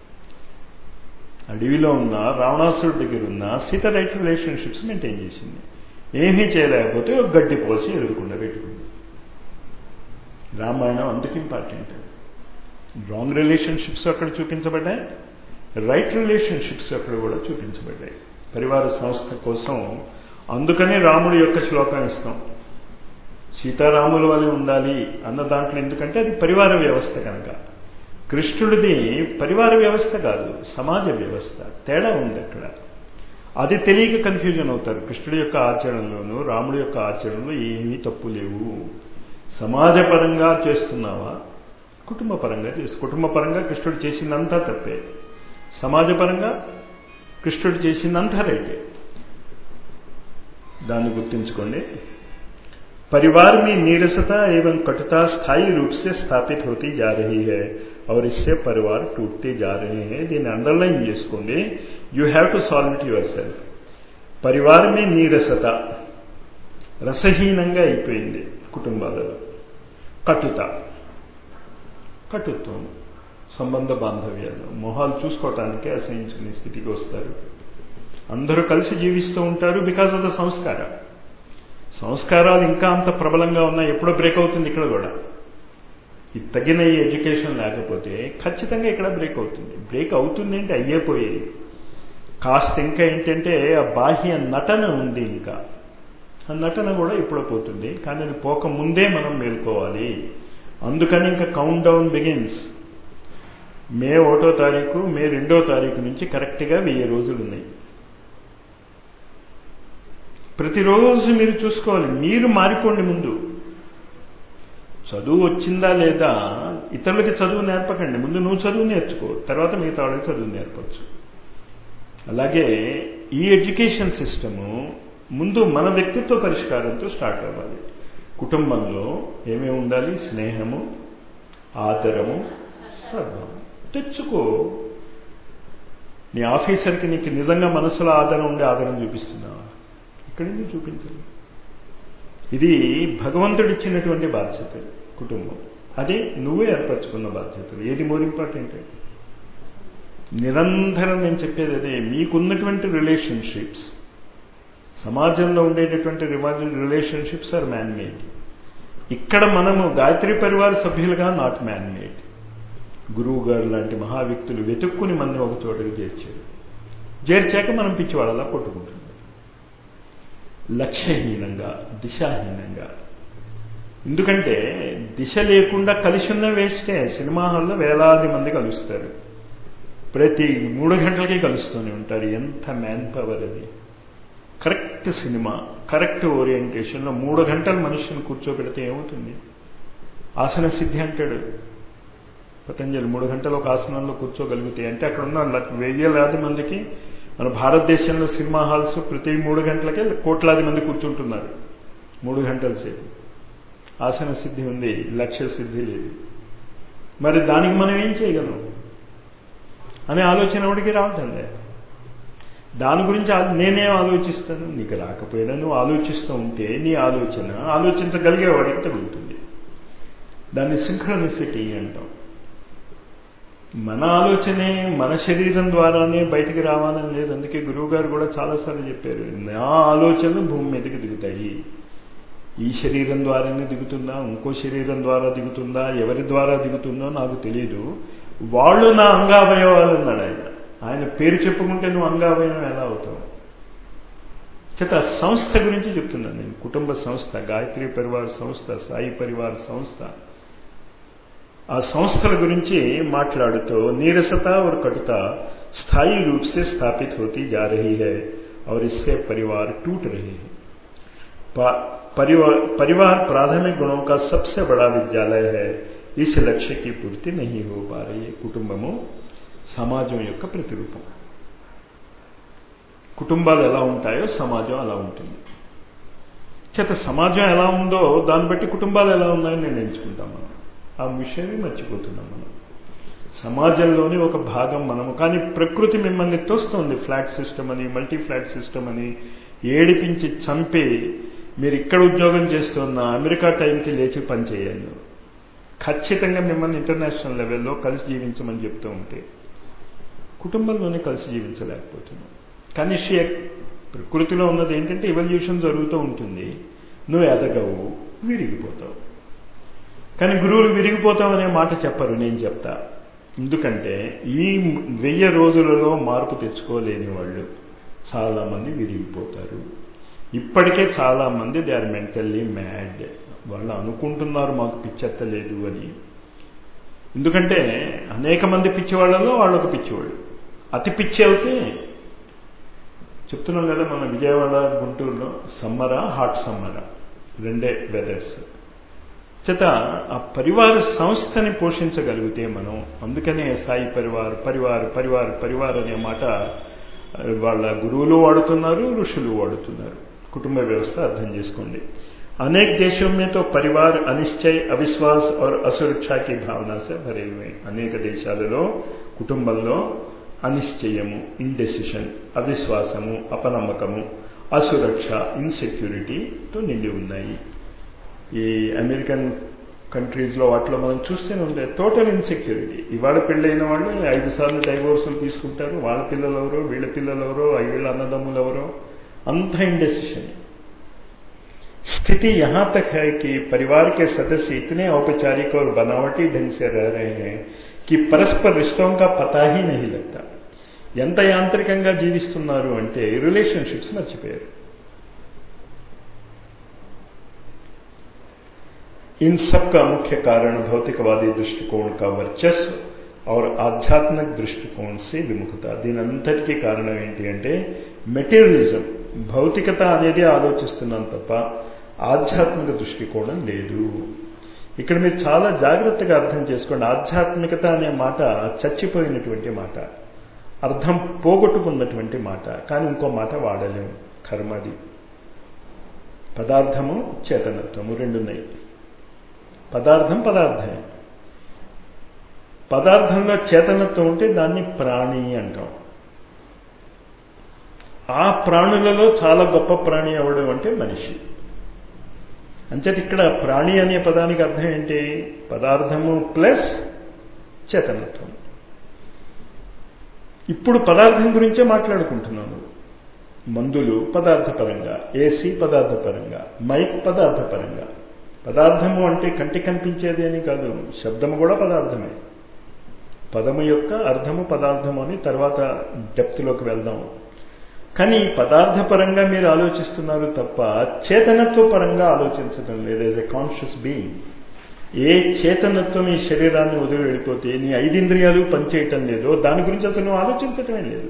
అడవిలో ఉన్న రావణాసురుడి దగ్గర ఉన్న సీత రైట్ రిలేషన్షిప్స్ మెయింటైన్ చేసింది ఏమీ చేయలేకపోతే ఒక గడ్డి పోసి ఎదురుకుండా పెట్టుకుంది రామాయణం అందుకు ఇంపార్టెంట్ రాంగ్ రిలేషన్షిప్స్ అక్కడ చూపించబడ్డాయి రైట్ రిలేషన్షిప్స్ అక్కడ కూడా చూపించబడ్డాయి పరివార సంస్థ కోసం అందుకనే రాముడి యొక్క శ్లోకం ఇస్తాం సీతారాముల వలె ఉండాలి అన్న దాంట్లో ఎందుకంటే అది పరివార వ్యవస్థ కనుక కృష్ణుడిది పరివార వ్యవస్థ కాదు సమాజ వ్యవస్థ తేడా ఉంది అక్కడ అది తెలియక కన్ఫ్యూజన్ అవుతారు కృష్ణుడి యొక్క ఆచరణలోనూ రాముడి యొక్క ఆచరణలో ఏమీ తప్పు లేవు సమాజపరంగా చేస్తున్నావా కుటుంబ పరంగా చేస్తు కుటుంబ పరంగా కృష్ణుడు చేసిందంతా తప్పే సమాజపరంగా కృష్ణుడు చేసిందంతా రైటే దాన్ని గుర్తుంచుకోండి परिवार में नीरसता एवं कटुता स्थायी रूप से स्थापित होती जा रही है और इससे परिवार टूटते जा रहे हैं దీన్ని అండర్లైన్ చేసుకోండి you have to solve it your self పరివార్ మీ నీరసత రసహీనంగా అయిపోయింది కుటుంబాలలో కటుత కటుత్వం సంబంధ బాంధవ్యాలు మొహాలు చూసుకోవటానికే అసహించుకునే స్థితికి వస్తారు అందరూ కలిసి జీవిస్తూ ఉంటారు బికాస్ ఆఫ్ ద సంస్కారం సంస్కారాలు ఇంకా అంత ప్రబలంగా ఉన్నాయి ఎప్పుడో బ్రేక్ అవుతుంది ఇక్కడ కూడా ఈ తగిన ఈ ఎడ్యుకేషన్ లేకపోతే ఖచ్చితంగా ఇక్కడ బ్రేక్ అవుతుంది బ్రేక్ అవుతుంది అంటే అయ్యేపోయేది కాస్త ఇంకా ఏంటంటే ఆ బాహ్య నటన ఉంది ఇంకా ఆ నటన కూడా ఇప్పుడు పోతుంది కానీ అది పోక ముందే మనం మేల్కోవాలి అందుకని ఇంకా కౌంట్ డౌన్ బిగిన్స్ మే ఒకటో తారీఖు మే రెండో తారీఖు నుంచి కరెక్ట్గా వెయ్యి రోజులు ఉన్నాయి ప్రతిరోజు మీరు చూసుకోవాలి మీరు మారిపోండి ముందు చదువు వచ్చిందా లేదా ఇతరులకి చదువు నేర్పకండి ముందు నువ్వు చదువు నేర్చుకో తర్వాత మిగతా వాళ్ళకి చదువు నేర్పచ్చు అలాగే ఈ ఎడ్యుకేషన్ సిస్టము ముందు మన వ్యక్తిత్వ పరిష్కారంతో స్టార్ట్ అవ్వాలి కుటుంబంలో ఏమేమి ఉండాలి స్నేహము ఆదరము సద్భావం తెచ్చుకో నీ ఆఫీసర్కి నీకు నిజంగా మనసులో ఆదరణ ఉండే ఆదరణ చూపిస్తున్నావా ఇక్కడి నుంచి చూపించాలి ఇది భగవంతుడు ఇచ్చినటువంటి బాధ్యత కుటుంబం అది నువ్వే ఏర్పరచుకున్న బాధ్యతలు ఏది మోర్ ఇంపార్టెంట్ నిరంతరం నేను చెప్పేది అదే మీకున్నటువంటి రిలేషన్షిప్స్ సమాజంలో ఉండేటటువంటి రిలేషన్షిప్స్ ఆర్ మ్యాన్ మేడ్ ఇక్కడ మనము గాయత్రి పరివార సభ్యులుగా నాట్ మ్యాన్ మేడ్ గురువు గారు లాంటి మహా వ్యక్తులు వెతుక్కుని మన ఒక చోటకి చేర్చారు చేర్చాక మనం పిచ్చివాళ్ళలా కొట్టుకుంటున్నాం లక్ష్యహీనంగా దిశాహీనంగా ఎందుకంటే దిశ లేకుండా కలిసి ఉన్న వేస్టే సినిమా హాల్లో వేలాది మంది కలుస్తారు ప్రతి మూడు గంటలకి కలుస్తూనే ఉంటారు ఎంత మ్యాన్ పవర్ అది కరెక్ట్ సినిమా కరెక్ట్ ఓరియంటేషన్లో మూడు గంటలు మనుషుని కూర్చోబెడితే ఏమవుతుంది ఆసన సిద్ధి అంటాడు పతంజలి మూడు గంటలు ఒక ఆసనంలో కూర్చోగలిగితే అంటే అక్కడ ఉన్న వేలాది మందికి మన భారతదేశంలో సినిమా హాల్స్ ప్రతి మూడు గంటలకే కోట్లాది మంది కూర్చుంటున్నారు మూడు గంటల సేపు ఆసన సిద్ధి ఉంది లక్ష్య సిద్ధి లేదు మరి దానికి మనం ఏం చేయగలం అనే ఆలోచన ఒకటికి రావటం లేదు దాని గురించి నేనేం ఆలోచిస్తాను నీకు రాకపోయినా నువ్వు ఆలోచిస్తూ ఉంటే నీ ఆలోచన ఆలోచించగలిగేవాడికి తగులుతుంది దాన్ని సింక్రనిసిటీ అంటాం మన ఆలోచనే మన శరీరం ద్వారానే బయటికి రావాలని లేదు అందుకే గురువు గారు కూడా చాలాసార్లు చెప్పారు నా ఆలోచనలు భూమి మీదకి దిగుతాయి ఈ శరీరం ద్వారానే దిగుతుందా ఇంకో శరీరం ద్వారా దిగుతుందా ఎవరి ద్వారా దిగుతుందో నాకు తెలియదు వాళ్ళు నా అంగావయవాలు అన్నాడు ఆయన ఆయన పేరు చెప్పుకుంటే నువ్వు అంగావయవం ఎలా అవుతావు చేత సంస్థ గురించి చెప్తున్నాను నేను కుటుంబ సంస్థ గాయత్రి పరివార్ సంస్థ సాయి పరివార్ సంస్థ ఆ సంస్థల గురించి మాట్లాడుతూ నీరసత और कटुता स्थायी रूप से स्थापित होती जा रही है और इससे परिवार टूट रहे हैं परिवार परिवार प्राथमिक गुणों का सबसे बड़ा विद्यालय है इस लक्ष्य की पूर्ति नहीं हो पा रही है కుటుంబము సమాజం యొక్క ప్రతిరూపం కుటుంబాలు ఎలా ఉంటాయో సమాజం అలా ఉంటుంది చేత సమాజం ఎలా ఉందో దాన్ని బట్టి కుటుంబాలు ఎలా ఉన్నాయో నేను ఎంచుకుంటాం మనం ఆ విషయాన్ని మర్చిపోతున్నాం మనం సమాజంలోని ఒక భాగం మనము కానీ ప్రకృతి మిమ్మల్ని తోస్తుంది ఫ్లాట్ సిస్టమ్ అని మల్టీ ఫ్లాట్ సిస్టమ్ అని ఏడిపించి చంపి మీరు ఇక్కడ ఉద్యోగం చేస్తున్న అమెరికా టైంకి లేచి పనిచేయాలి ఖచ్చితంగా మిమ్మల్ని ఇంటర్నేషనల్ లెవెల్లో కలిసి జీవించమని చెప్తూ ఉంటే కుటుంబంలోనే కలిసి జీవించలేకపోతున్నాం కానీ ప్రకృతిలో ఉన్నది ఏంటంటే ఎవల్యూషన్ జరుగుతూ ఉంటుంది నువ్వు ఎదగవు విరిగిపోతావు కానీ గురువులు విరిగిపోతావు అనే మాట చెప్పరు నేను చెప్తా ఎందుకంటే ఈ వెయ్యి రోజులలో మార్పు తెచ్చుకోలేని వాళ్ళు చాలామంది విరిగిపోతారు ఇప్పటికే చాలామంది దే ఆర్ మెంటల్లీ మ్యాడ్ వాళ్ళు అనుకుంటున్నారు మాకు పిచ్చెత్తలేదు అని ఎందుకంటే అనేక మంది పిచ్చివాళ్ళలో వాళ్ళు ఒక పిచ్చివాళ్ళు అతి పిచ్చి అవుతే చెప్తున్నాం కదా మన విజయవాడ గుంటూరులో సమ్మరా హాట్ సమ్మరా రెండే వెదర్స్ చేత ఆ పరివార సంస్థని పోషించగలిగితే మనం అందుకనే సాయి పరివార్ పరివార్ పరివార్ పరివార్ అనే మాట వాళ్ళ గురువులు వాడుతున్నారు ఋషులు వాడుతున్నారు కుటుంబ వ్యవస్థ అర్థం చేసుకోండి అనేక देशों में तो परिवार अनिश्चय अविश्वास और असुरक्षा की भावना से भरे हुए అనేక దేశాలలో కుటుంబంలో అనిశ్చయము ఇండెసిషన్ అవిశ్వాసము అపనమ్మకము అసురక్ష ఇన్సెక్యూరిటీతో నిండి ఉన్నాయి ఈ అమెరికన్ కంట్రీస్లో వాటిలో మనం చూస్తూనే ఉండే టోటల్ ఇన్సెక్యూరిటీ ఇవాళ పెళ్ళైన వాళ్ళు ఐదు సార్లు డైవోర్సులు తీసుకుంటారు వాళ్ళ పిల్లలు ఎవరో వీళ్ళ పిల్లలు ఎవరో వీళ్ళ అన్నదమ్ములు ఎవరో అంత ఇండెసిషన్ स्थिति यहां तक है कि परिवार के सदस्य इतने औपचारिक और बनावटी ढंग से रह रहे हैं कि परस्पर रिश्तों का पता ही नहीं लगता ఎంత యాంత్రికంగా జీవిస్తున్నారు అంటే రిలేషన్షిప్స్ మర్చిపోయారు इन सब का मुख्य कारण भौतिकवादी दृष्टिकोण का वर्चस्व और ఆధ్యాత్మిక దృష్టికోణం సే విముఖత దీని అంతటికీ కారణం ఏంటి అంటే మెటీరియలిజం భౌతికత అనేది ఆలోచిస్తున్నాం తప్ప ఆధ్యాత్మిక దృష్టికోణం లేదు ఇక్కడ మీరు చాలా జాగ్రత్తగా అర్థం చేసుకోండి ఆధ్యాత్మికత అనే మాట చచ్చిపోయినటువంటి మాట అర్థం పోగొట్టుకున్నటువంటి మాట కానీ ఇంకో మాట వాడలేము కర్మది పదార్థము చేతనత్వము రెండున్నాయి పదార్థం పదార్థమే పదార్థంలో చేతనత్వం ఉంటే దాన్ని ప్రాణి అంటాం ఆ ప్రాణులలో చాలా గొప్ప ప్రాణి ఎవడు అంటే మనిషి అంచేత ఇక్కడ ప్రాణి అనే పదానికి అర్థం ఏంటి పదార్థము ప్లస్ చేతనత్వం ఇప్పుడు పదార్థం గురించే మాట్లాడుకుంటున్నాను మందులు పదార్థపరంగా ఏసీ పదార్థపరంగా మైక్ పదార్థపరంగా పదార్థము అంటే కంటి కనిపించేది అని కాదు శబ్దము కూడా పదార్థమే పదము యొక్క అర్థము పదార్థము అని తర్వాత డెప్త్లోకి వెళ్దాం కానీ పదార్థపరంగా మీరు ఆలోచిస్తున్నారు తప్ప చేతనత్వ పరంగా ఆలోచించడం లేదు యాజ్ ఎ కాన్షియస్ బీయింగ్ ఏ చేతనత్వం ఈ శరీరాన్ని వదిలి వెళ్ళిపోతే నీ ఐదింద్రియాలు పనిచేయటం లేదో దాని గురించి అసలు నువ్వు ఆలోచించటమే లేదు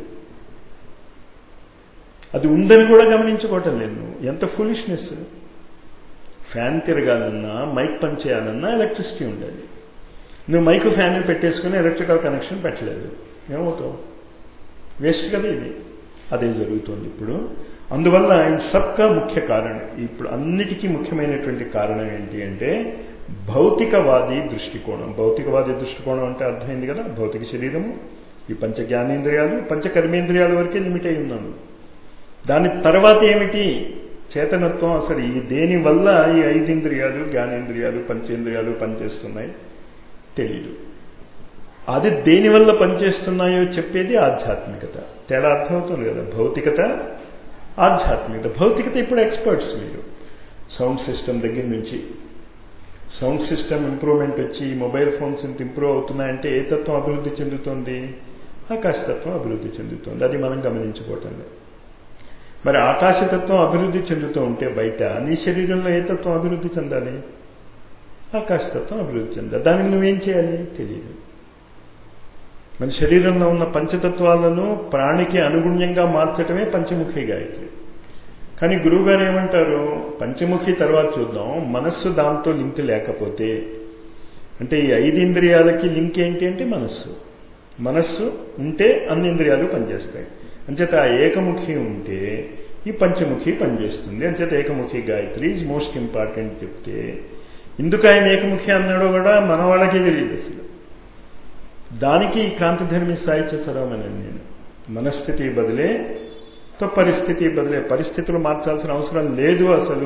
అది ఉందని కూడా గమనించుకోవటం లేదు నువ్వు ఎంత ఫులిష్నెస్ ఫ్యాన్ తిరగాలన్నా మైక్ పనిచేయాలన్నా ఎలక్ట్రిసిటీ ఉండాలి నువ్వు మైక్ ఫ్యాన్ పెట్టేసుకుని ఎలక్ట్రికల్ కనెక్షన్ పెట్టలేదు ఏమవుతావు వేస్ట్ కదా ఇది అదే జరుగుతోంది ఇప్పుడు అందువల్ల ఈ సబ్కా ముఖ్య కారణం ఇప్పుడు అన్నిటికీ ముఖ్యమైనటువంటి కారణం ఏంటి అంటే భౌతికవాది దృష్టికోణం భౌతికవాది దృష్టికోణం అంటే అర్థమైంది కదా భౌతిక శరీరము ఈ పంచ జ్ఞానేంద్రియాలు పంచ కర్మేంద్రియాల వరకే లిమిట్ అయి ఉన్నాను దాని తర్వాత ఏమిటి చేతనత్వం అసలు ఈ దేని వల్ల ఈ ఐదింద్రియాలు జ్ఞానేంద్రియాలు పంచేంద్రియాలు పనిచేస్తున్నాయి తెలియదు అది దేనివల్ల పనిచేస్తున్నాయో చెప్పేది ఆధ్యాత్మికత తేడా అర్థమవుతుంది కదా భౌతికత ఆధ్యాత్మికత భౌతికత ఇప్పుడు ఎక్స్పర్ట్స్ మీరు సౌండ్ సిస్టమ్ దగ్గర నుంచి సౌండ్ సిస్టమ్ ఇంప్రూవ్మెంట్ వచ్చి మొబైల్ ఫోన్స్ ఇంత ఇంప్రూవ్ అవుతున్నాయంటే ఏ తత్వం అభివృద్ధి చెందుతోంది ఆకాశతత్వం అభివృద్ధి చెందుతోంది అది మనం గమనించుకోవటం లేదు మరి ఆకాశతత్వం అభివృద్ధి చెందుతూ ఉంటే బయట నీ శరీరంలో ఏ తత్వం అభివృద్ధి చెందాలి ఆకాశతత్వం అభివృద్ధి చెందాలి దానికి నువ్వేం చేయాలి తెలియదు మన శరీరంలో ఉన్న పంచతత్వాలను ప్రాణికి అనుగుణ్యంగా మార్చటమే పంచముఖి గాయత్రి కానీ గురువుగారు ఏమంటారు పంచముఖి తర్వాత చూద్దాం మనస్సు దాంతో లింక్ లేకపోతే అంటే ఈ ఐదు ఇంద్రియాలకి లింక్ ఏంటి అంటే మనస్సు మనస్సు ఉంటే అన్ని ఇంద్రియాలు పనిచేస్తాయి అంచేత ఆ ఏకముఖి ఉంటే ఈ పంచముఖి పనిచేస్తుంది అంచేత ఏకముఖి గాయత్రి ఈజ్ మోస్ట్ ఇంపార్టెంట్ చెప్తే ఎందుకు ఆయన ఏకముఖి అన్నాడో కూడా మన వాళ్ళకి తెలియదు అసలు దానికి క్రాంతిధర్మి సాహిత్య చదవమని నేను మనస్థితి బదిలే తో పరిస్థితి బదిలే పరిస్థితులు మార్చాల్సిన అవసరం లేదు అసలు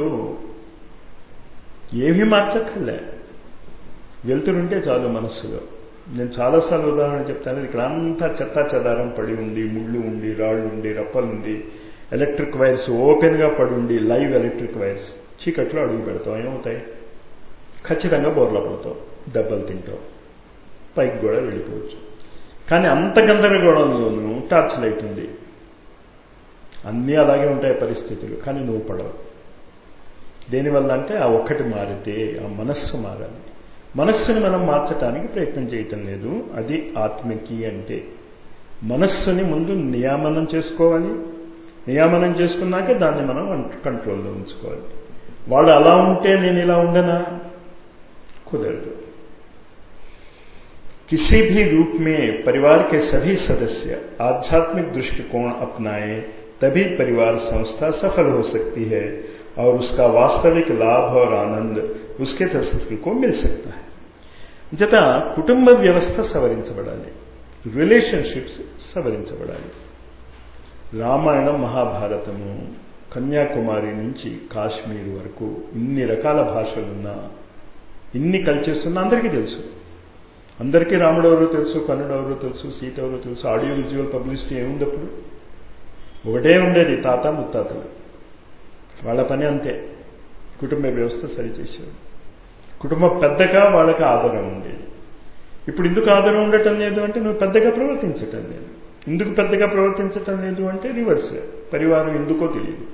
ఏమీ మార్చక్కర్లే వెళ్తురుంటే చాలు మనస్సులో నేను చాలాసార్లు ఉదాహరణ చెప్తాను ఇక్కడ అంతా చెత్తా చెదారం పడి ఉంది ముళ్ళు ఉండి రాళ్ళు ఉండి రప్పలు ఉండి ఎలక్ట్రిక్ వైర్స్ ఓపెన్గా పడి ఉండి లైవ్ ఎలక్ట్రిక్ వైర్స్ చీకట్లో అడుగు పెడతావు ఏమవుతాయి ఖచ్చితంగా బోర్ల పడతావు దెబ్బలు తింటావు పైకి కూడా వెళ్ళిపోవచ్చు కానీ అంత గందరగోళంలోనూ టార్చ్ లైట్ ఉంది అన్నీ అలాగే ఉంటాయి పరిస్థితులు కానీ నువ్వు పడవు దేనివల్ల అంటే ఆ ఒక్కటి మారితే ఆ మనస్సు మారాలి మనస్సుని మనం మార్చడానికి ప్రయత్నం చేయటం లేదు అది ఆత్మకి అంటే మనస్సుని ముందు నియామనం చేసుకోవాలి నియామనం చేసుకున్నాకే దాన్ని మనం కంట్రోల్లో ఉంచుకోవాలి వాడు అలా ఉంటే నేను ఇలా ఉండనా కుదరదు किसी भी रूप में परिवार के सभी सदस्य आध्यात्मिक दृष्टिकोण अपनाएं तभी परिवार संस्था सफल हो सकती है और उसका वास्तविक लाभ और आनंद उसके सदस्य को मिल सकता है జత కుటుంబ వ్యవస్థ సవరించబడాలి రిలేషన్షిప్స్ సవరించబడాలి రామాయణం మహాభారతము కన్యాకుమారి నుంచి కాశ్మీర్ వరకు ఇన్ని రకాల భాషలున్నా ఇన్ని కల్చర్స్ ఉన్నా అందరికీ తెలుసు అందరికీ రాముడు ఎవరో తెలుసు కన్నుడు ఎవరో తెలుసు సీత ఎవరో తెలుసు ఆడియో విజువల్ పబ్లిసిటీ ఏముంది అప్పుడు ఒకటే ఉండేది తాత ముత్తాతలు వాళ్ళ పని అంతే కుటుంబ వ్యవస్థ సరిచేసేది కుటుంబం పెద్దగా వాళ్ళకి ఆదరణ ఉండేది ఇప్పుడు ఎందుకు ఆదరణ ఉండటం లేదు అంటే నువ్వు పెద్దగా ప్రవర్తించటం లేదు ఎందుకు పెద్దగా ప్రవర్తించటం లేదు అంటే రివర్స్ పరివారం ఎందుకో తెలియదు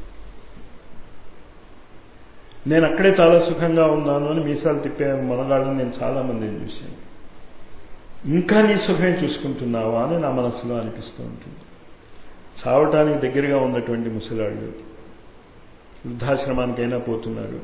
నేను అక్కడే చాలా సుఖంగా ఉన్నాను అని మీసాలు తిప్పే మనగాళ్ళని నేను చాలా మందిని చూశాను ఇంకా నీ సుఖమే చూసుకుంటున్నావా అని నా మనసులో అనిపిస్తూ ఉంటుంది చావటానికి దగ్గరగా ఉన్నటువంటి ముసలాళ్ళు వృద్ధాశ్రమానికైనా పోతున్నారు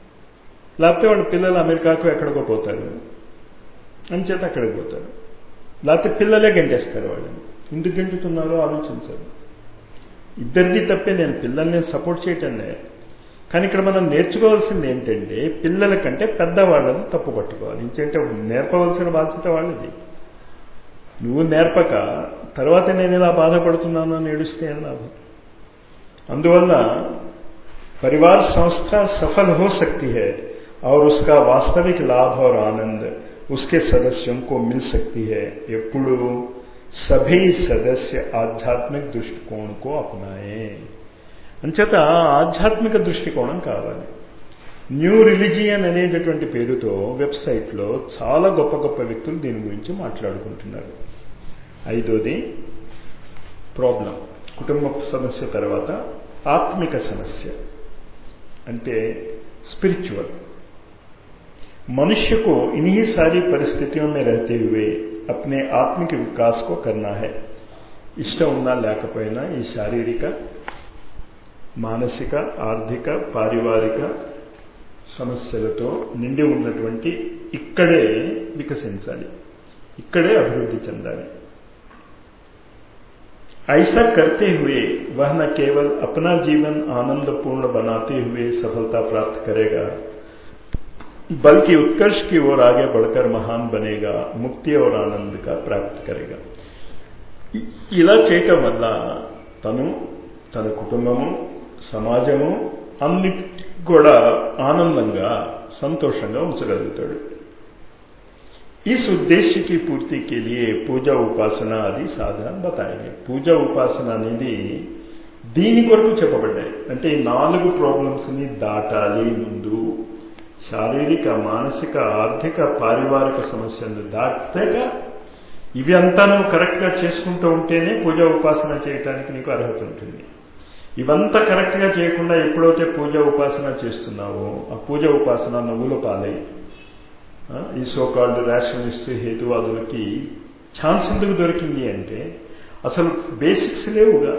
లేకపోతే వాళ్ళ పిల్లలు అమెరికాకు ఎక్కడికో పోతారు అంచేత అక్కడికి పోతారు లేకపోతే పిల్లలే గంటేస్తారు వాళ్ళని ఎందుకు గంటుతున్నారో ఆలోచించరు ఇద్దరిది తప్పే నేను పిల్లల్ని సపోర్ట్ చేయటం లే కానీ ఇక్కడ మనం నేర్చుకోవాల్సింది ఏంటంటే పిల్లల కంటే పెద్దవాళ్ళని తప్పు పట్టుకోవాలి ఇంకంటే నేర్పవలసిన బాధ్యత వాళ్ళది నువ్వు నేర్పక తర్వాత నేను ఇలా బాధపడుతున్నాను అని ఏడుస్తే ఏం లాభం అందువల్ల परिवार संस्था सफल हो सकती है और उसका वास्तविक लाभ और आनंद उसके सदस्यों को मिल सकती है ఎప్పుడు सभी सदस्य आध्यात्मिक दृष्टिकोण को अपनाए అంచేత ఆధ్యాత్మిక దృష్టికోణం కావాలి న్యూ రిలిజియన్ అనేటటువంటి పేరుతో వెబ్సైట్లో చాలా గొప్ప గొప్ప వ్యక్తులు దీని గురించి మాట్లాడుకుంటున్నారు ఐదోది ప్రాబ్లం కుటుంబ సమస్య తర్వాత ఆత్మిక సమస్య అంటే स्पिरिचुअल मनुष्य को इन्हीं सारी परिस्थितियों में रहते हुए अपने आत्मिक विकास को करना है ఇష్టం ఉన్నా లేకపోయినా ఈ శారీరక మానసిక ఆర్థిక పారివారిక సమస్యలతో నిండి ఉన్నటువంటి ఇక్కడే వికసించాలి ఇక్కడే అభివృద్ధి చెందాలి ऐसा करते हुए वह न केवल अपना जीवन आनंदपूर्ण बनाते हुए सफलता प्राप्त करेगा बल्कि उत्कर्ष की ओर आगे बढ़कर महान बनेगा मुक्ति और आनंद का प्राप्त करेगा ఇలా చేయటం వల్ల తను తన కుటుంబము సమాజము అన్ని కూడా ఆనందంగా సంతోషంగా ఉంచగలుగుతాడు इस उद्देश्य की पूर्ति के लिए పూజా ఉపాసన అది సాధన బతాయి పూజా ఉపాసన అనేది దీని కొరకు చెప్పబడ్డాయి అంటే ఈ నాలుగు ప్రాబ్లమ్స్ని దాటాలి ముందు శారీరక మానసిక ఆర్థిక పారివారిక సమస్యలను దాటాక ఇవి అంతా నువ్వు కరెక్ట్గా చేసుకుంటూ ఉంటేనే పూజా ఉపాసన చేయడానికి నీకు అర్హత ఉంటుంది ఇవంతా కరెక్ట్గా చేయకుండా ఎప్పుడైతే పూజ ఉపాసన చేస్తున్నావో ఆ పూజ ఉపాసన నవ్వుల పాలై ఈ సోకాల్డ్ రేషనలిస్ట్ హేతువాదులకి ఛాన్స్ ఎందుకు దొరికింది అంటే అసలు బేసిక్స్ లేవుగా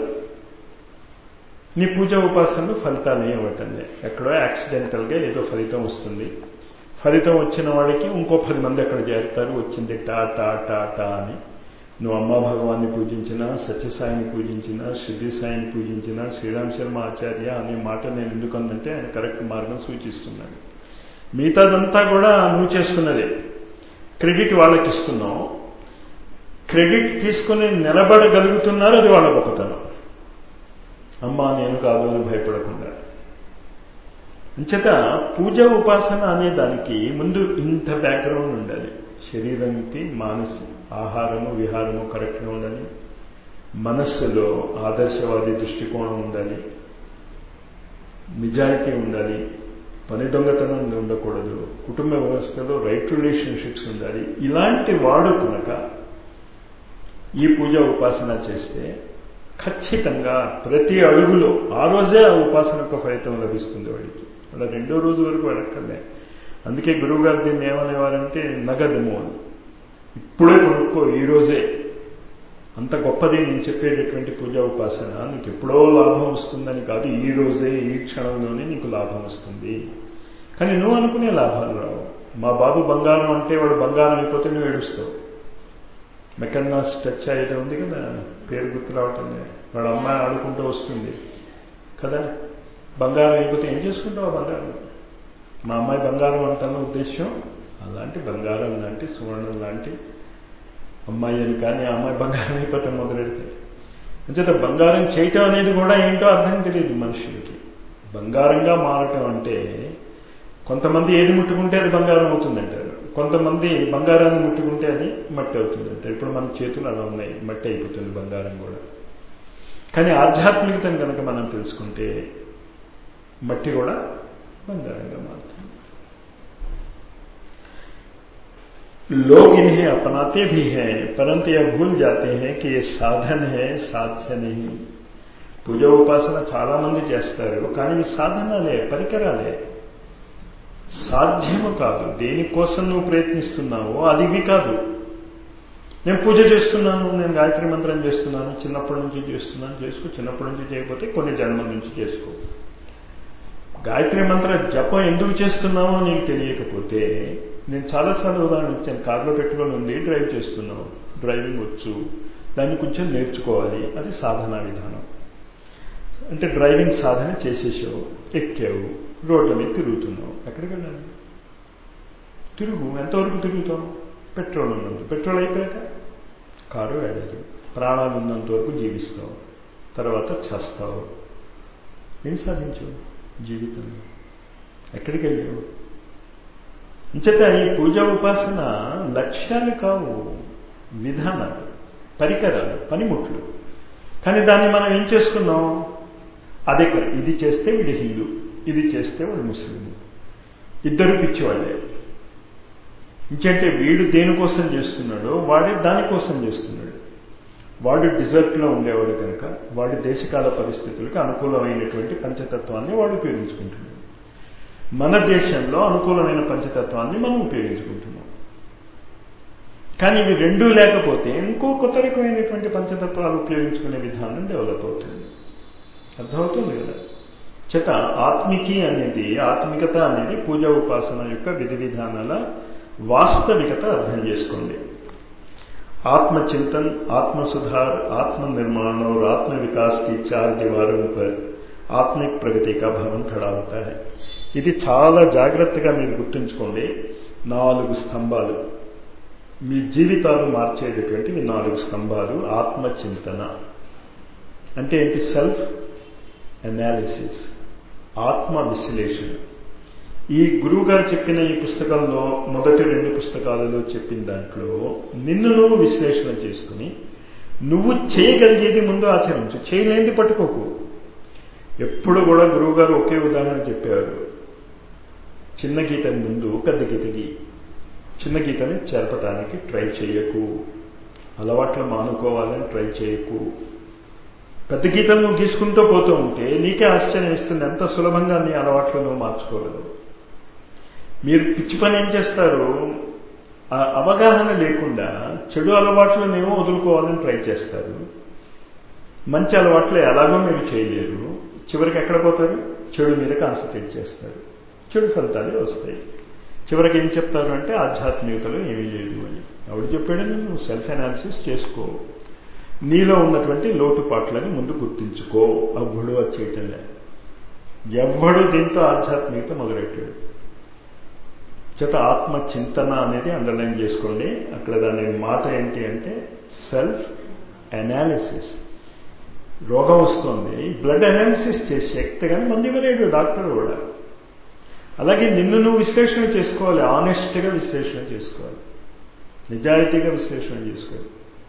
నీ పూజ ఉపాసనలు ఫలితాలు ఇవ్వటంలే ఎక్కడో యాక్సిడెంటల్గా ఏదో ఫలితం వస్తుంది ఫలితం వచ్చిన వాళ్ళకి ఇంకో పది మంది అక్కడ చేరుతారు వచ్చింది టా టా టా టా అని నువ్వు అమ్మా భగవాన్ని పూజించినా సత్యసాయిని పూజించినా శృతి సాయిని పూజించినా శ్రీరామ్ శర్మ ఆచార్య అనే మాట నేను ఎందుకు అందంటే ఆయన కరెక్ట్ మార్గం సూచిస్తున్నాడు మిగతాదంతా కూడా నువ్వు చేసుకున్నదే క్రెడిట్ వాళ్ళకి ఇస్తున్నావు క్రెడిట్ తీసుకుని నిలబడగలుగుతున్నారు అది వాళ్ళ గొప్పతనం అమ్మా నేను కాదు అని భయపడకుండా అంచేత పూజ ఉపాసన అనే దానికి ముందు ఇంత బ్యాక్గ్రౌండ్ ఉండాలి శరీరానికి మానసి ఆహారము విహారము కరెక్ట్గా ఉండాలి మనస్సులో ఆదర్శవాది దృష్టికోణం ఉండాలి నిజాయితీ ఉండాలి పని దొంగతనం ఉండకూడదు కుటుంబ వ్యవస్థలో రైట్ రిలేషన్షిప్స్ ఉండాలి ఇలాంటి వాడు కనుక ఈ పూజ ఉపాసన చేస్తే ఖచ్చితంగా ప్రతి అడుగులో ఆ రోజే ఆ ఉపాసనకు ఫలితం లభిస్తుంది వాడికి అలా రెండో రోజు వరకు వెళ్ళక్కర్లే అందుకే గురువుగారు దీన్ని ఏమనేవారంటే నగదము అని ఇప్పుడే కొనుక్కో ఈ రోజే అంత గొప్పది నేను చెప్పేటటువంటి పూజా ఉపాసన నీకు ఎప్పుడో లాభం వస్తుందని కాదు ఈ రోజే ఈ క్షణంలోనే నీకు లాభం వస్తుంది కానీ నువ్వు అనుకునే లాభాలు రావు మా బాబు బంగారం అంటే వాడు బంగారం అయిపోతే నువ్వు ఏడుస్తావు మెకన్నాస్ టచ్ అయ్యేది ఉంది కదా పేరు గుర్తు రావటం వాడు అమ్మాయి ఆడుకుంటూ వస్తుంది కదా బంగారం అయిపోతే ఏం చేసుకుంటావు బంగారం మా అమ్మాయి బంగారం అంటున్న ఉద్దేశం అలాంటి బంగారం లాంటి సువర్ణం లాంటి అమ్మాయి అని కానీ ఆ అమ్మాయి బంగారం అయిపోతే మొదలెడితే అంచేత బంగారం చేయటం అనేది కూడా ఏంటో అర్థం తెలియదు మనుషులకి బంగారంగా మారటం అంటే కొంతమంది ఏది ముట్టుకుంటే అది బంగారం అవుతుందంటారు కొంతమంది బంగారాన్ని ముట్టుకుంటే అది మట్టి అవుతుందంటారు ఇప్పుడు మన చేతులు అలా ఉన్నాయి మట్టి అయిపోతుంది బంగారం కూడా కానీ ఆధ్యాత్మికతను కనుక మనం తెలుసుకుంటే మట్టి కూడా బంగారంగా మారుతుంది लोग इन्हें अपनाते भी हैं परंतु यह भूल जाते हैं कि ये సాధన है సాధ్య नहीं పూజ ఉపాసన చాలా మంది చేస్తారు కానీ ఇది సాధనాలే పరికరాలే సాధ్యము కాదు దేనికోసం నువ్వు ప్రయత్నిస్తున్నావో అది ఇవి కాదు నేను పూజ చేస్తున్నాను నేను గాయత్రి మంత్రం చేస్తున్నాను చిన్నప్పటి నుంచి చేస్తున్నాను చేసుకో చిన్నప్పటి నుంచి చేయకపోతే కొన్ని జన్మల నుంచి చేసుకో గాయత్రి మంత్ర జపం ఎందుకు చేస్తున్నావో నీకు తెలియకపోతే నేను చాలాసార్లు ఉదాహరణ ఇచ్చాను కార్లో పెట్టుకొని ఉంది డ్రైవ్ చేస్తున్నావు డ్రైవింగ్ వచ్చు దాన్ని కొంచెం నేర్చుకోవాలి అది సాధనా విధానం అంటే డ్రైవింగ్ సాధన చేసేసావు ఎక్కావు రోడ్ల మీద తిరుగుతున్నావు ఎక్కడికి వెళ్ళాలి తిరుగు ఎంతవరకు తిరుగుతావు పెట్రోల్ ఉన్నంత పెట్రోల్ అయిపోయాక కారు వెళ్ళదు ప్రాణాలు ఉన్నంత వరకు జీవిస్తావు తర్వాత చస్తావు ఏం సాధించావు జీవితంలో ఎక్కడికి వెళ్ళావు ఇంచేత ఈ పూజా ఉపాసన లక్ష్యాలు కావు విధానాలు పరికరాలు పనిముట్లు కానీ దాన్ని మనం ఏం చేసుకున్నాం అదే ఇది చేస్తే వీడు హిందూ ఇది చేస్తే వాడు ముస్లిం ఇద్దరు పిచ్చివాళ్ళే ఇంకంటే వీడు దేనికోసం చేస్తున్నాడో వాడే దానికోసం చేస్తున్నాడు వాడు డిజర్ట్లో ఉండేవాడు కనుక వాడి దేశకాల పరిస్థితులకు అనుకూలమైనటువంటి పంచతత్వాన్ని వాడు ఉపయోగించుకుంటున్నాడు మన దేశంలో అనుకూలమైన పంచతత్వాన్ని మనం ఉపయోగించుకుంటున్నాం కానీ ఇవి రెండూ లేకపోతే ఇంకో కొత్త రకమైనటువంటి పంచతత్వాలు ఉపయోగించుకునే విధానం డెవలప్ అవుతుంది అర్థమవుతుంది కదా చేత ఆత్మికి అనేది ఆత్మికత అనేది పూజా ఉపాసన యొక్క విధి విధానాల వాస్తవికత అర్థం చేసుకోండి आत्मचिंतन आत्म सुधार आत्म निर्माण और आत्म विकास की चार दीवारों पर ఆత్మిక ప్రగతి కా భవన్ ఖడా అవుతా है ఇది చాలా జాగ్రత్తగా మీరు గుర్తుంచుకోండి నాలుగు స్తంభాలు మీ జీవితాలు మార్చేటటువంటివి నాలుగు స్తంభాలు ఆత్మచింతన అంటే ఏంటి సెల్ఫ్ అనాలిసిస్ ఆత్మ విశ్లేషణ ఈ గురువు గారు చెప్పిన ఈ పుస్తకంలో మొదటి రెండు పుస్తకాలలో చెప్పిన దాంట్లో నిన్ను నువ్వు విశ్లేషణ చేసుకుని నువ్వు చేయగలిగేది ముందు ఆచరించు చేయలేనిది పట్టుకోకు ఎప్పుడు కూడా గురువు గారు ఒకే ఉదాహరణ చెప్పారు చిన్న గీత ముందు పెద్ద గీతకి చిన్న గీతని చేరపటానికి ట్రై చేయకు అలవాట్లు మానుకోవాలని ట్రై చేయకు పెద్ద గీతలు నువ్వు గీసుకుంటూ పోతూ ఉంటే నీకే ఆశ్చర్యం ఇస్తుంది ఎంత సులభంగా నీ అలవాట్లు నువ్వు మార్చుకోగలవు మీరు పిచ్చి పని ఏం చేస్తారు ఆ అవగాహన లేకుండా చెడు అలవాట్లనేమో వదులుకోవాలని ట్రై చేస్తారు మంచి అలవాట్లు ఎలాగో మీరు చేయలేరు చివరికి ఎక్కడ పోతారు చెడు మీద కాన్సన్ట్రేట్ చేస్తారు చెడు ఫలితాలే వస్తాయి చివరికి ఏం చెప్తారు అంటే ఆధ్యాత్మికతలో ఏమీ లేదు అని ఆవిడ చెప్పాడు నువ్వు సెల్ఫ్ అనాలిసిస్ చేసుకో నీలో ఉన్నటువంటి లోటుపాట్లని ముందు గుర్తించుకో అవ్వడు అది చేయటంలే ఎవ్వడు దీంతో ఆధ్యాత్మికత మొదలెట్టాడు చేత ఆత్మ చింతన అనేది అండర్లైన్ చేసుకోండి అక్కడ దాని మాట ఏంటి అంటే సెల్ఫ్ అనాలిసిస్ రోగం వస్తుంది బ్లడ్ అనాలిసిస్ చేసి శక్తి కానీ మంది ఇవ్వలేడు డాక్టర్ కూడా అలాగే నిన్ను నువ్వు విశ్లేషణ చేసుకోవాలి ఆనెస్ట్గా విశ్లేషణ చేసుకోవాలి నిజాయితీగా విశ్లేషణ చేసుకోవాలి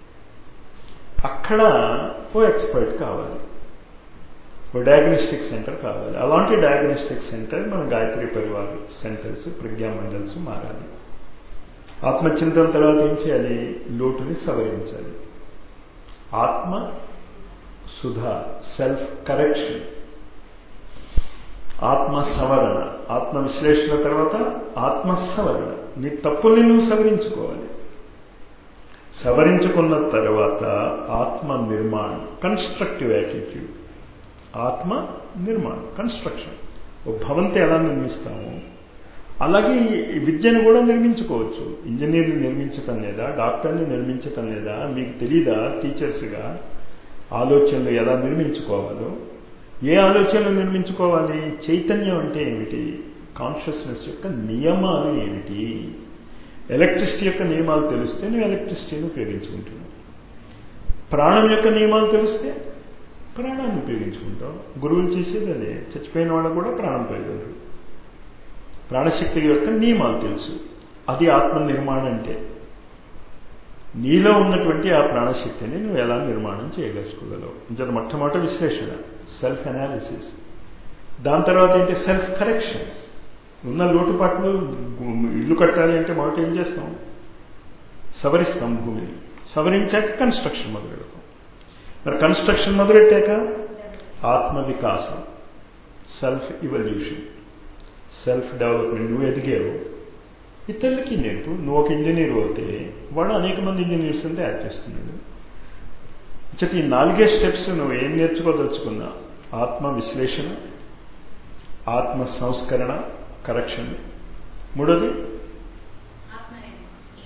అక్కడ ఓ ఎక్స్పర్ట్ కావాలి ఓ డయాగ్నోస్టిక్ సెంటర్ కావాలి అలాంటి డయాగ్నోస్టిక్ సెంటర్ మన గాయత్రి పరివార్ సెంటర్స్ ప్రజ్ఞా మండల్స్ మారాలి ఆత్మచింతన తర్వాత ఏం చేయాలి లోటుని సవరించాలి ఆత్మ సుధా సెల్ఫ్ కరెక్షన్ ఆత్మ సవరణ ఆత్మ విశ్లేషణ తర్వాత ఆత్మ సవరణ నీ తప్పుల్ని నువ్వు సవరించుకోవాలి సవరించుకున్న తర్వాత ఆత్మ నిర్మాణం కన్స్ట్రక్టివ్ యాటిట్యూడ్ ఆత్మ నిర్మాణం కన్స్ట్రక్షన్ ఓ భవంతి ఎలా నిర్మిస్తాము అలాగే ఈ విద్యను కూడా నిర్మించుకోవచ్చు ఇంజనీర్ని నిర్మించటం లేదా డాక్టర్ని నిర్మించటం లేదా మీకు తెలీదా టీచర్స్గా ఆలోచనలు ఎలా నిర్మించుకోవాలో ఏ ఆలోచనలు నిర్మించుకోవాలి చైతన్యం అంటే ఏమిటి కాన్షియస్నెస్ యొక్క నియమాలు ఏమిటి ఎలక్ట్రిసిటీ యొక్క నియమాలు తెలిస్తే నువ్వు ఎలక్ట్రిసిటీని ఉపయోగించుకుంటున్నావు ప్రాణం యొక్క నియమాలు తెలిస్తే ప్రాణాన్ని ఉపయోగించుకుంటాం గురువులు చేసేది అదే చచ్చిపోయిన వాళ్ళు కూడా ప్రాణం పోయగలరు ప్రాణశక్తి యొక్క నియమాలు తెలుసు అది ఆత్మ నిర్మాణం అంటే నీలో ఉన్నటువంటి ఆ ప్రాణశక్తిని నువ్వు ఎలా నిర్మాణం చేయగలుచుకోగలవు ఇంకా మొట్టమొదటి విశ్లేషణ సెల్ఫ్ అనాలిసిస్ దాని తర్వాత ఏంటి సెల్ఫ్ కరెక్షన్ ఉన్న లోటుపాట్లు ఇల్లు కట్టాలి అంటే మొదట ఏం చేస్తాం సవరిస్తాం భూమిని సవరించాక కన్స్ట్రక్షన్ మొదలెడతాం మరి కన్స్ట్రక్షన్ మొదలెట్టాక ఆత్మ వికాసం సెల్ఫ్ ఇవల్యూషన్ సెల్ఫ్ డెవలప్మెంట్ నువ్వు ఎదిగావు ఇతరులకి నేర్పు నువ్వు ఒక ఇంజనీర్ అవుతే వాడు అనేక మంది ఇంజనీర్స్ని తయారు చేస్తున్నాడు చెప్పి ఈ నాలుగే స్టెప్స్ నువ్వు ఏం నేర్చుకోదలుచుకున్నా ఆత్మ విశ్లేషణ ఆత్మ సంస్కరణ కరెక్షన్ మూడోది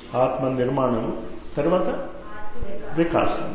ఆత్మ నిర్మాణము తర్వాత వికాసం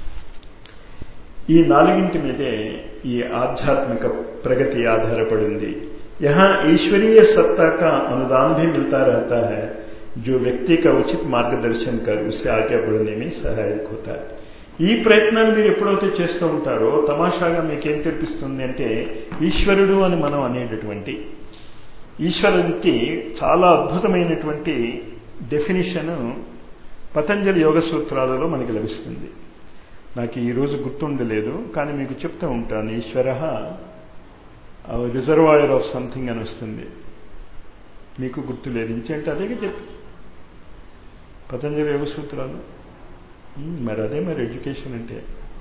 ఈ నాలుగింటి మీదే ఈ ఆధ్యాత్మిక ప్రగతి ఆధారపడింది यहाँ ईश्वरीय सत्ता का अनुदान भी मिलता रहता है जो व्यक्ति का उचित मार्गदर्शन कर उसे आगे बढ़ने में सहायक होता है ఈ ప్రయత్నాలు మీరు ఎప్పుడైతే చేస్తూ ఉంటారో తమాషాగా మీకేం తెరిపిస్తుంది అంటే ఈశ్వరుడు అని మనం అనేటటువంటి ఈశ్వరునికి చాలా అద్భుతమైనటువంటి డెఫినిషన్ పతంజలి యోగ సూత్రాలలో మనకి లభిస్తుంది నాకు ఈరోజు గుర్తుండలేదు కానీ మీకు చెప్తూ ఉంటాను ఈశ్వర రిజర్వాయర్ ఆఫ్ సంథింగ్ అని వస్తుంది మీకు గుర్తులేదు ఇంకేంటి అదే చెప్పి పతంజలి యోగ సూత్రాలు మరి అదే మరి ఎడ్యుకేషన్ అంటే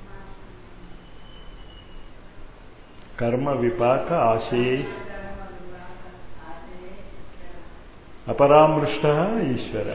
కర్మ విపాక ఆశయ అపరామృష్ట ఈశ్వర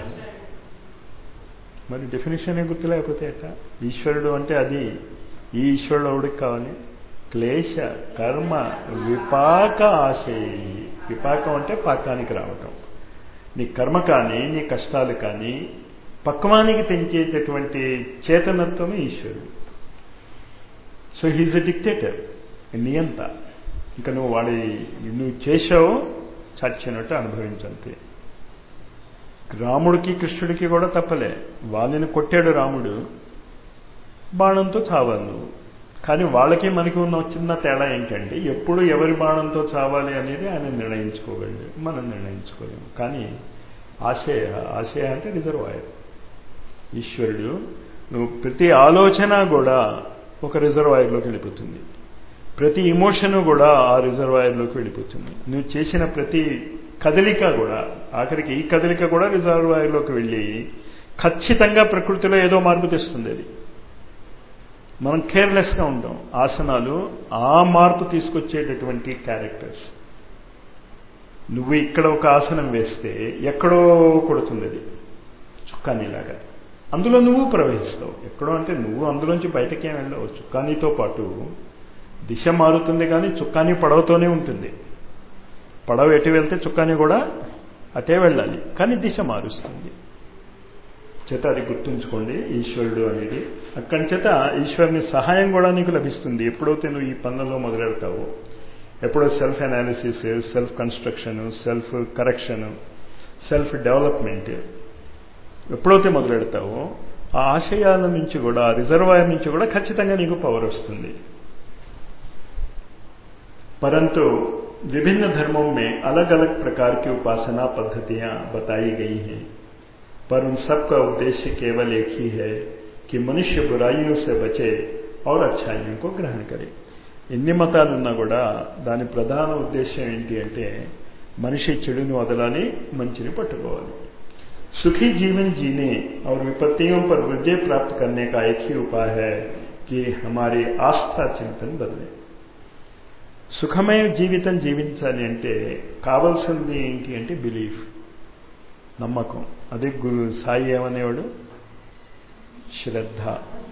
మరి డెఫినేషన్ గుర్తు లేకపోతే ఎట్లా ఈశ్వరుడు అంటే అది ఈ ఈశ్వరుడు ఎవడికి కావాలి క్లేశ కర్మ విపాక ఆశయ విపాకం అంటే పాకానికి రావటం నీ కర్మ కానీ నీ కష్టాలు కానీ పక్వానికి తెంచేటటువంటి చేతనత్వమే ఈశ్వరుడు సో హీజ్ ఎ డిక్టేటర్ నియంత ఇక నువ్వు వాడి నువ్వు చేసావు చచ్చినట్టు అనుభవించంతే రాముడికి కృష్ణుడికి కూడా తప్పలే వాళ్ళని కొట్టాడు రాముడు బాణంతో చావాలి నువ్వు కానీ వాళ్ళకి మనకి ఉన్న చిన్న తేడా ఏంటంటే ఎప్పుడు ఎవరి బాణంతో చావాలి అనేది ఆయన నిర్ణయించుకోగలడు మనం నిర్ణయించుకోలేము కానీ ఆశయ ఆశయ అంటే రిజర్వాయర్ ఈశ్వరుడు నువ్వు ప్రతి ఆలోచన కూడా ఒక రిజర్వాయర్లోకి వెళ్ళిపోతుంది ప్రతి ఇమోషను కూడా ఆ రిజర్వాయర్లోకి వెళ్ళిపోతుంది నువ్వు చేసిన ప్రతి కదలిక కూడా ఆఖరికి ఈ కదలిక కూడా రిజర్వాయర్లోకి వెళ్ళి ఖచ్చితంగా ప్రకృతిలో ఏదో మార్పు తెస్తుంది అది మనం కేర్లెస్గా ఉంటాం ఆసనాలు ఆ మార్పు తీసుకొచ్చేటటువంటి క్యారెక్టర్స్ నువ్వు ఇక్కడ ఒక ఆసనం వేస్తే ఎక్కడో కొడుతుంది అది చుక్కానీలాగా అందులో నువ్వు ప్రవహిస్తావు ఎక్కడో అంటే నువ్వు అందులోంచి బయటకేం వెళ్ళవు చుక్కానీతో పాటు దిశ మారుతుంది కానీ చుక్కానీ పడవతోనే ఉంటుంది పడవ ఎటు వెళ్తే చుక్కానీ కూడా అటే వెళ్ళాలి కానీ దిశ మారుస్తుంది చేత అది గుర్తుంచుకోండి ఈశ్వరుడు అనేది అక్కడి చేత ఈశ్వరుని సహాయం కూడా నీకు లభిస్తుంది ఎప్పుడైతే నువ్వు ఈ పనులలో మొదలెడతావో ఎప్పుడో self analysis self construction self correction self development ఎప్పుడైతే మొదలెడతావో ఆ ఆశయాల నుంచి కూడా రిజర్వాయర్ నుంచి కూడా ఖచ్చితంగా నీకు పవర్ వస్తుంది परंतु विभिन्न धर्मों में अलग अलग प्रकार की उपासना पद्धतियां बताई गई हैं पर उन सब का उद्देश्य केवल एक ही है कि मनुष्य बुराइयों से बचे और अच्छाइयों को ग्रहण करे ఎన్ని మతాలున్నా కూడా దాని ప్రధాన ఉద్దేశం ఏంటి అంటే మనిషి చెడుని వదలాలి మంచిని పట్టుకోవాలి सुखी जीवन जीने और विपत्तियों पर विजय प्राप्त करने का एक ही उपाय है कि हमारे आस्था चिंतन बदले సుఖమయ జీవితం జీవించాలి అంటే కావలసింది ఏంటి అంటే బిలీఫ్ నమ్మకం అదే గురు సాయి ఏమనేవాడు శ్రద్ధ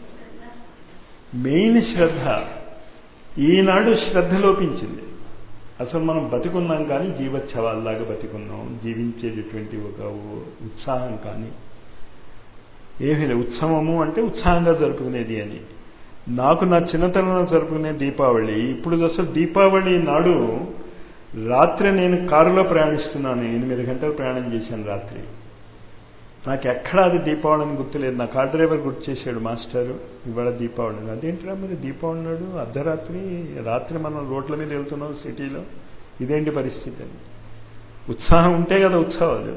మెయిన్ శ్రద్ధ ఈనాడు శ్రద్ధ లోపించింది అసలు మనం బతికున్నాం కానీ జీవోత్సవాల్లాగా బతికున్నాం జీవించేటటువంటి ఒక ఉత్సాహం కానీ ఏమీ లేదు ఉత్సవము అంటే ఉత్సాహంగా జరుపుకునేది అని నాకు నా చిన్నతనంలో జరుపుకునే దీపావళి ఇప్పుడు అసలు దీపావళి నాడు రాత్రి నేను కారులో ప్రయాణిస్తున్నాను ఎనిమిది గంటలు ప్రయాణం చేశాను రాత్రి నాకు ఎక్కడ అది దీపావళి అని గుర్తులేదు నా కార్ డ్రైవర్ గుర్తు చేశాడు మాస్టర్ ఇవాళ దీపావళి అదేంటిరా మరి దీపావళి నాడు అర్ధరాత్రి రాత్రి మనం రోడ్ల మీద వెళ్తున్నాం సిటీలో ఇదేంటి పరిస్థితి అని ఉత్సాహం ఉంటే కదా ఉత్సవాలు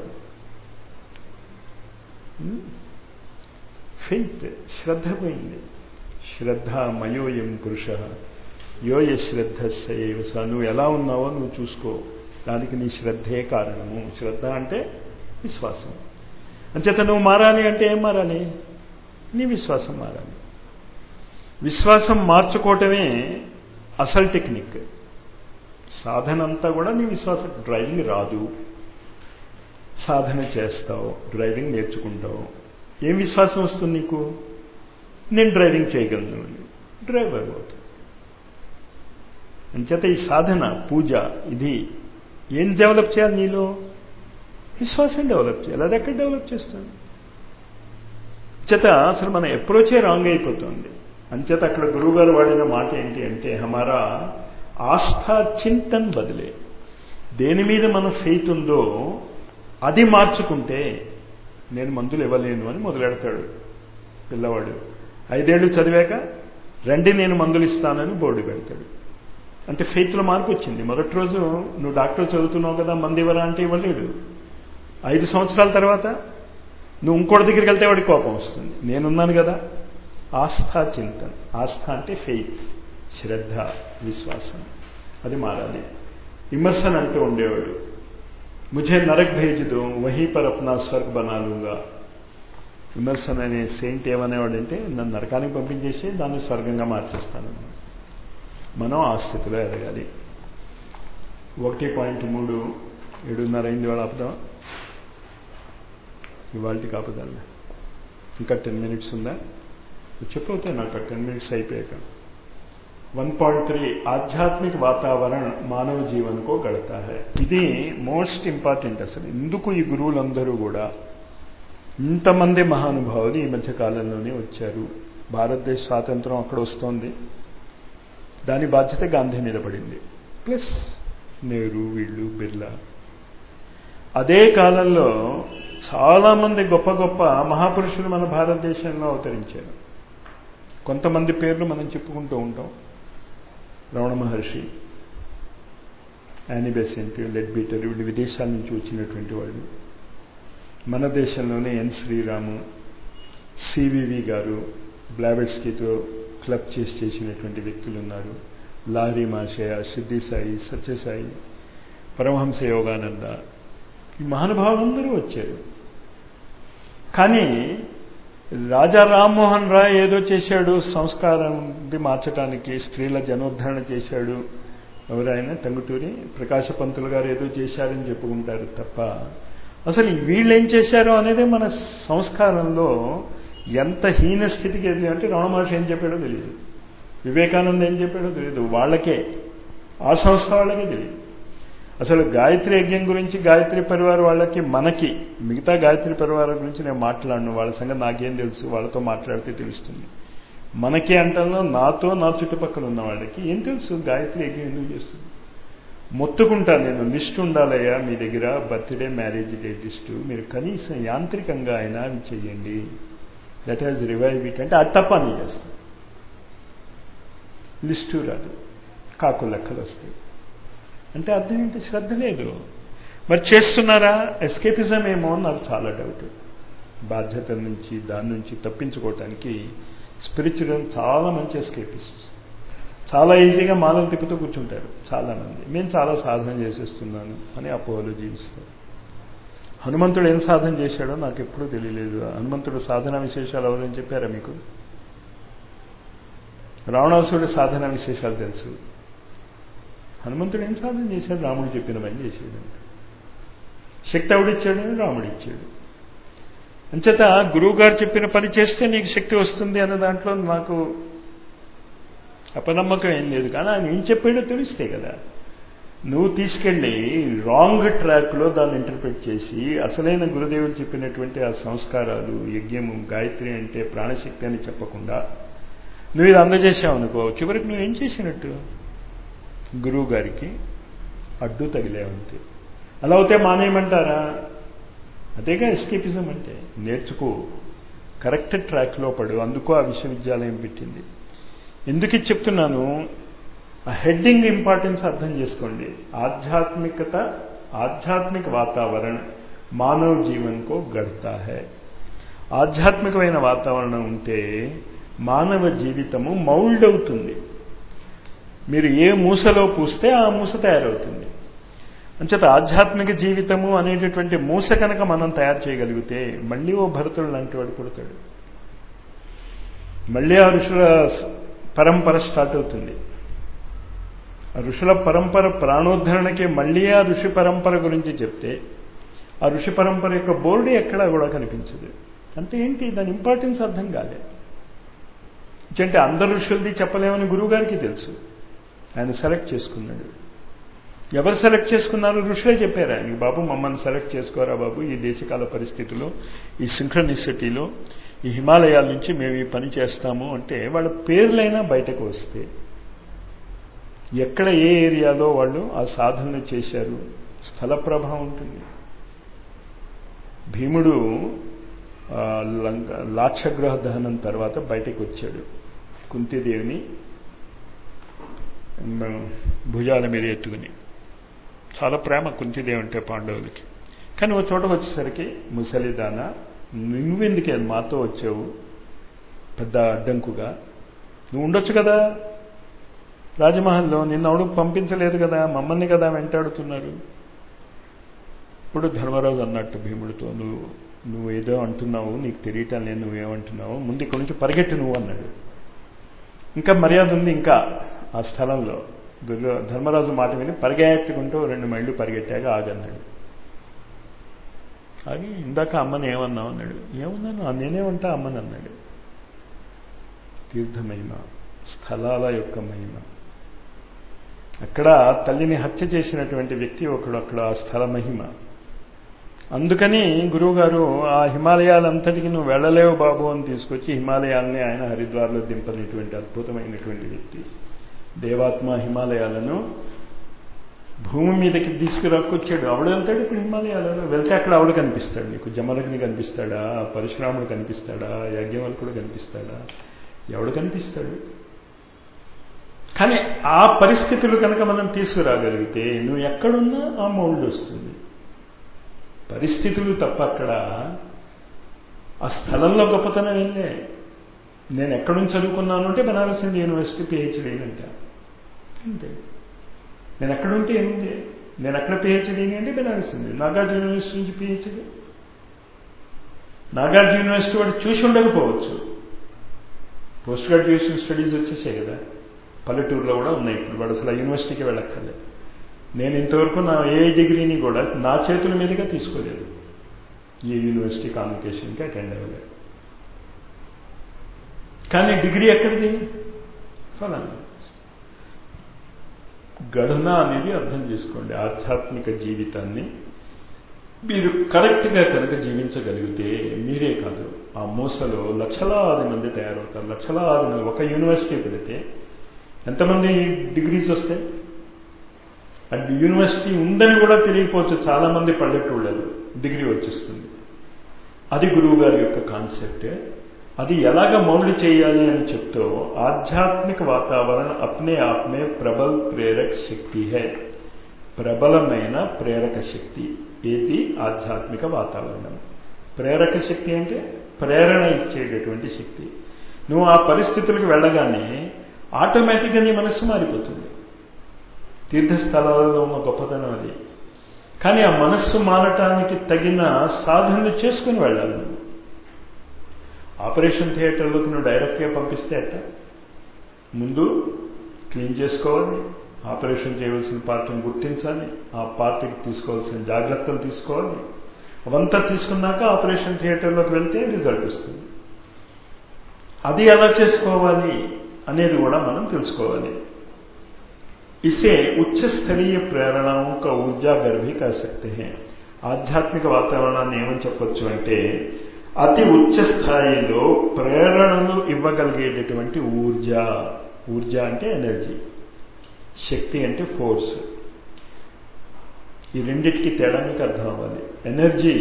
ఫెయిత్ శ్రద్ధ పోయింది శ్రద్ధ మయోయం పురుష యోయ శ్రద్ధ సైవస నువ్వు ఎలా ఉన్నావో నువ్వు చూసుకో దానికి నీ శ్రద్ధే కారణము శ్రద్ధ అంటే విశ్వాసం అంచేత నువ్వు మారాలి అంటే ఏం మారాలి నీ విశ్వాసం మారాలి విశ్వాసం మార్చుకోవటమే అసలు టెక్నిక్ సాధన అంతా కూడా నీ విశ్వాసం డ్రైవింగ్ రాదు సాధన చేస్తావు డ్రైవింగ్ నేర్చుకుంటావు ఏం విశ్వాసం వస్తుంది నీకు నేను డ్రైవింగ్ చేయగలను డ్రైవర్ అవుతాను అంచేత ఈ సాధన పూజ ఇది ఏం డెవలప్ చేయాలి నీలో విశ్వాసం డెవలప్ చేయాలి అది ఎక్కడ డెవలప్ చేస్తాను చేత అసలు మన అప్రోచే రాంగ్ అయిపోతుంది అంచేత అక్కడ గురువుగారు వాడిన మాట ఏంటి అంటే హమారా ఆస్థా చింతన్ బదిలే దేని మీద మన ఫెయిత్ ఉందో అది మార్చుకుంటే నేను మందులు ఇవ్వలేను అని మొదలెడతాడు పిల్లవాడు ఐదేళ్లు చదివాక రండి నేను మందులు ఇస్తానని బోర్డు పెడతాడు అంటే ఫెయిత్లో మార్పు వచ్చింది మొదటి రోజు నువ్వు డాక్టర్ చదువుతున్నావు కదా మంది ఇవ్వరా అంటే ఇవ్వలేడు ఐదు సంవత్సరాల తర్వాత నువ్వు ఇంకోటి దగ్గరికి వెళ్తే వాడికి కోపం వస్తుంది నేనున్నాను కదా ఆస్థా చింతన ఆస్థ అంటే ఫెయిత్ శ్రద్ధ విశ్వాసం అది మారాలి విమర్శన అంటూ ఉండేవాడు ముझे నరక్ భేజ్ దో వహీ పర్ అప్నా స్వర్గ్ బనా లూంగా విమర్శన అనే సెయింట్ ఏమనేవాడంటే నన్ను నరకానికి పంపించేసి దాన్ని స్వర్గంగా మార్చేస్తాను మనం ఆ స్థితిలో ఎదగాలి ఒకటి పాయింట్ మూడు ఏడున్నర అయింది వాడు ఆపుదాం ఇవాళకి ఆపుదాం ఇంకా టెన్ మినిట్స్ ఉందా చెప్పవుతాయి నాకు టెన్ మినిట్స్ అయిపోయాక वन पॉइंट थ्री ఆధ్యాత్మిక వాతావరణ మానవ జీవనకో గడతా హై ఇది మోస్ట్ ఇంపార్టెంట్ అసలు ఎందుకు ఈ గురువులందరూ కూడా ఇంతమంది మహానుభావులు ఈ మధ్య కాలంలోనే వచ్చారు భారతదేశ స్వాతంత్రం అక్కడ వస్తోంది దాని బాధ్యత గాంధీ మీద పడింది ప్లస్ నెహ్రూ వీళ్ళు బిర్లా అదే కాలంలో చాలామంది గొప్ప గొప్ప మహాపురుషులు మన భారతదేశంలో అవతరించారు కొంతమంది పేర్లు మనం చెప్పుకుంటూ ఉంటాం Ramana Maharshi Annie Besant Leadbeater వీళ్ళు విదేశాల నుంచి వచ్చినటువంటి వాళ్ళు మన దేశంలోనే ఎన్ శ్రీరాము సివివి గారు బ్లావెట్స్కీతో క్లబ్ చేసి చేసినటువంటి వ్యక్తులు ఉన్నారు లారీ మాషయ సిద్ధి సాయి సత్యసాయి పరమహంస యోగానంద ఈ మహానుభావులందరూ వచ్చారు కానీ రాజా రామ్మోహన్ రాయ్ ఏదో చేశాడు సంస్కారం మార్చడానికి స్త్రీల జనోద్ధరణ చేశాడు ఎవరైనా టంగుటూరి ప్రకాశ పంతులు గారు ఏదో చేశారని చెప్పుకుంటారు తప్ప అసలు వీళ్ళు ఏం చేశారో అనేది మన సంస్కారంలో ఎంత హీన స్థితికి ఎదిగి అంటే రమణ మహర్షి ఏం చెప్పాడో తెలియదు వివేకానంద ఏం చెప్పాడో తెలియదు వాళ్ళకే ఆ సంస్థ వాళ్ళకే తెలియదు అసలు గాయత్రి యజ్ఞం గురించి గాయత్రి పరివార వాళ్ళకి మనకి మిగతా గాయత్రి పరివారం గురించి నేను మాట్లాడను వాళ్ళ సంగతి నాకేం తెలుసు వాళ్ళతో మాట్లాడితే తెలుస్తుంది మనకి అంటలో నాతో నా చుట్టుపక్కల ఉన్న వాళ్ళకి ఏం తెలుసు గాయత్రి యజ్ఞం ఎందుకు చేస్తుంది మొత్తుకుంటా నేను లిస్ట్ ఉండాలయ్యా మీ దగ్గర బర్త్డే మ్యారేజ్ డే లిస్టు మీరు కనీసం యాంత్రికంగా అయినా అవి చెయ్యండి దట్ హ్యాజ్ రివైవ్ ఇట్ అంటే అది తప్ప నేను చేస్తాను లిస్టు రాదు కాకు లెక్కలు వస్తాయి అంటే అర్థం ఏంటి శ్రద్ధ లేదు మరి చేస్తున్నారా ఎస్కేపిజం ఏమో నాకు చాలా డౌట్ బాధ్యతల నుంచి దాని నుంచి తప్పించుకోవటానికి స్పిరిచువల్ చాలా మంచి ఎస్కేపిస్ట్ చాలా ఈజీగా మాలలు తిప్పుతూ కూర్చుంటారు చాలామంది నేను చాలా సాధన చేసేస్తున్నాను అని అపోహలు జీవిస్తారు హనుమంతుడు ఏం సాధన చేశాడో నాకు ఎప్పుడూ తెలియలేదు హనుమంతుడు సాధన విశేషాలు ఎవరని చెప్పారా మీకు రావణాసుడి సాధన విశేషాలు తెలుసు హనుమంతుడు ఏం సాధన చేశాడు రాముడు చెప్పిన పని చేశాడు శక్తి ఎవడిచ్చాడని రాముడు ఇచ్చాడు అంచేత గురువు గారు చెప్పిన పని చేస్తే నీకు శక్తి వస్తుంది అన్న దాంట్లో నాకు అపనమ్మకం ఏం లేదు కానీ ఆయన ఏం చెప్పాడో తెలిస్తే కదా నువ్వు తీసుకెళ్ళి రాంగ్ ట్రాక్లో దాన్ని ఇంటర్ప్రిట్ చేసి అసలైన గురుదేవుడు చెప్పినటువంటి ఆ సంస్కారాలు యజ్ఞము గాయత్రి అంటే ప్రాణశక్తి అని చెప్పకుండా నువ్వు ఇది అందజేసావు అనుకో చివరికి నువ్వేం చేసినట్టు గురువు గారికి అడ్డు తగిలేవంతే అలా అవుతే మానేయమంటారా అదేగా ఎస్కేపిజం అంటే నేర్చుకో కరెక్ట్ ట్రాక్లో పడు అందుకో ఆ విశ్వవిద్యాలయం పెట్టింది ఎందుకు చెప్తున్నాను ఆ హెడ్డింగ్ ఇంపార్టెన్స్ అర్థం చేసుకోండి ఆధ్యాత్మికత ఆధ్యాత్మిక వాతావరణ మానవ జీవన్కో గడతా హై ఆధ్యాత్మికమైన వాతావరణం ఉంటే మానవ జీవితము మౌల్డ్ అవుతుంది మీరు ఏ మూసలో పూస్తే ఆ మూస తయారవుతుంది అంచేత ఆధ్యాత్మిక జీవితము అనేటటువంటి మూస కనుక మనం తయారు చేయగలిగితే మళ్ళీ ఓ భరతుడు లాంటి వాడు పుడతాడు మళ్ళీ ఆ ఋషుల పరంపర స్టార్ట్ అవుతుంది ఆ ఋషుల పరంపర ప్రాణోద్ధరణకి మళ్ళీ ఆ ఋషి పరంపర గురించి చెప్తే ఆ ఋషి పరంపర యొక్క బోర్డు ఎక్కడా కూడా కనిపించదు అంటే ఏంటి దాని ఇంపార్టెన్స్ అర్థం కాలే అంటే అందరు ఋషులది చెప్పలేమని గురువుగారికి తెలుసు ఆయన సెలెక్ట్ చేసుకున్నాడు ఎవరు సెలెక్ట్ చేసుకున్నారు ఋషులే చెప్పారు ఆయనకి బాబు మమ్మల్ని సెలెక్ట్ చేసుకోరా బాబు ఈ దేశకాల పరిస్థితిలో ఈ సింక్రనిసిటీలో ఈ హిమాలయాల నుంచి మేము ఈ పని చేస్తాము అంటే వాళ్ళ పేర్లైనా బయటకు వస్తే ఎక్కడ ఏ ఏరియాలో వాళ్ళు ఆ సాధనలు చేశారు స్థల ప్రభావం ఉంటుంది భీముడు లాక్షగ్రహ దహనం తర్వాత బయటకు వచ్చాడు కుంతిదేవిని భుజాల మీద ఎత్తుకుని చాలా ప్రేమ కుంతిదేవి అంటే పాండవులకి కానీ ఒక చోటకు వచ్చేసరికి ముసలిదాన నువ్వెందుకే మాతో వచ్చావు పెద్ద అడ్డంకుగా నువ్వు ఉండొచ్చు కదా రాజమహల్లో నిన్న అడుగు పంపించలేదు కదా మమ్మల్ని కదా వెంటాడుతున్నారు ఇప్పుడు ధర్మరాజు అన్నట్టు భీముడితో నువ్వు నువ్వు ఏదో అంటున్నావు నీకు తెలియటం లేదు నువ్వేమంటున్నావు ముందు ఇక్కడి నుంచి పరిగెట్టు నువ్వు అన్నాడు ఇంకా మర్యాద ఉంది ఇంకా ఆ స్థలంలో దుర్గా ధర్మరాజు మాట విని పరిగెట్టుకుంటూ రెండు మైళ్ళు పరిగెట్టాక ఆగన్నాడు ఆగి ఇందాక అమ్మని ఏమన్నావు అన్నాడు ఏమన్నాను నేనేమంటా అమ్మని అన్నాడు తీర్థమహిమ స్థలాల యొక్క మహిమ అక్కడ తల్లిని హత్య చేసినటువంటి వ్యక్తి ఒకడు అక్కడ ఆ స్థల మహిమ అందుకని గురువుగారు ఆ హిమాలయాలంతటికి నువ్వు వెళ్ళలేవు బాబు అని తీసుకొచ్చి హిమాలయాల్ని ఆయన హరిద్వార్లో దింపనేటువంటి అద్భుతమైనటువంటి వ్యక్తి దేవాత్మ హిమాలయాలను భూమి మీదకి తీసుకురాకొచ్చాడు ఆవిడ వెళ్తాడు ఇప్పుడు హిమాలయాలలో వెళ్తే అక్కడ ఆవిడ కనిపిస్తాడు నీకు జమలగ్ని కనిపిస్తాడా పరశురాముడు కనిపిస్తాడా యజ్ఞవల్కుడు కనిపిస్తాడా ఎవడు కనిపిస్తాడు కానీ ఆ పరిస్థితులు కనుక మనం తీసుకురాగలిగితే నువ్వు ఎక్కడున్నా ఆ మౌల్డ్ వస్తుంది పరిస్థితులు తప్ప అక్కడ ఆ స్థలంలో గొప్పతనం ఏంలే నేను ఎక్కడి నుంచి చదువుకున్నాను అంటే బనారస్ హిందూ యూనివర్సిటీ పిహెచ్డీ అంట అంతే నేను ఎక్కడుంటే ఏముంది నేను ఎక్కడ పిహెచ్డీ అంటే బనారస్ హిందూ నాగార్జున యూనివర్సిటీ నుంచి పిహెచ్డీ నాగార్జున యూనివర్సిటీ వాడు చూసి ఉండకపోవచ్చు పోస్ట్ గ్రాడ్యుయేషన్ స్టడీస్ వచ్చేసాయి కదా పల్లెటూరులో కూడా ఉన్నాయి ఇప్పుడు వాడు అసలు యూనివర్సిటీకి వెళ్ళక్కర్లేదు నేను ఇంతవరకు నా ఏ డిగ్రీని కూడా నా చేతుల మీదుగా తీసుకోలేదు ఏ యూనివర్సిటీ కాన్వకేషన్కి అటెండ్ అవ్వలేదు కానీ డిగ్రీ ఎక్కడిది ఫలానా గణన అనేది అర్థం చేసుకోండి ఆధ్యాత్మిక జీవితాన్ని మీరు కరెక్ట్గా కనుక జీవించగలిగితే మీరే కాదు ఆ మూసలో లక్షలాది మంది తయారవుతారు లక్షలాది మంది ఒక యూనివర్సిటీ పెడితే ఎంతమంది డిగ్రీస్ వస్తాయి అది యూనివర్సిటీ ఉందని కూడా తెలియకపోవచ్చు చాలా మంది పల్లెటూళ్ళలో డిగ్రీ వచ్చేస్తుంది అది గురువు గారి యొక్క కాన్సెప్ట్ అది ఎలాగ మౌల్డ్ చేయాలి అని చెప్తూ ఆధ్యాత్మిక వాతావరణ అప్నే ఆప్నే ప్రబల్ ప్రేరక శక్తి హే ప్రబలమైన ప్రేరక శక్తి ఏది ఆధ్యాత్మిక వాతావరణం ప్రేరక శక్తి అంటే ప్రేరణ ఇచ్చేటటువంటి శక్తి నువ్వు ఆ పరిస్థితులకు వెళ్ళగానే ఆటోమేటిక్గా నీ మనస్సు మారిపోతుంది తీర్థస్థలాలలో ఉన్న గొప్పతనం అది కానీ ఆ మనస్సు మారటానికి తగిన సాధనలు చేసుకుని వెళ్ళాలి నువ్వు ఆపరేషన్ థియేటర్లోకి నువ్వు డైరెక్ట్గా పంపిస్తే అట్ట ముందు క్లీన్ చేసుకోవాలి ఆపరేషన్ చేయవలసిన పార్టీని గుర్తించాలి ఆ పార్టీకి తీసుకోవాల్సిన జాగ్రత్తలు తీసుకోవాలి అవంతా తీసుకున్నాక ఆపరేషన్ థియేటర్లోకి వెళ్తే రిజల్ట్ వస్తుంది అది ఎలా చేసుకోవాలి అనేది కూడా మనం తెలుసుకోవాలి इसे उच्च స్థరీయ ప్రేరణాओं का ऊर्जा घर भी कह सकते हैं ఆధ్యాత్మిక వాతావరణాన్ని ఏమని చెప్పొచ్చు అంటే అతి ఉచ్చ స్థాయిలో ప్రేరణలు ఇవ్వగలిగేటటువంటి ఊర్జ ఊర్జ అంటే ఎనర్జీ శక్తి అంటే ఫోర్స్ ఈ రెండింటికి తేడా మీకు అర్థం అవ్వాలి ఎనర్జీ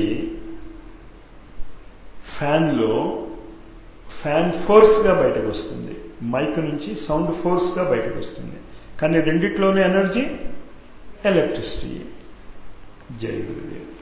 ఫ్యాన్లో ఫ్యాన్ ఫోర్స్గా బయటకు వస్తుంది మైక్ నుంచి సౌండ్ ఫోర్స్గా బయటకు వస్తుంది కానీ రెండిట్లోనే ఎనర్జీ ఎలక్ట్రిసిటీ జై గురుదేవ్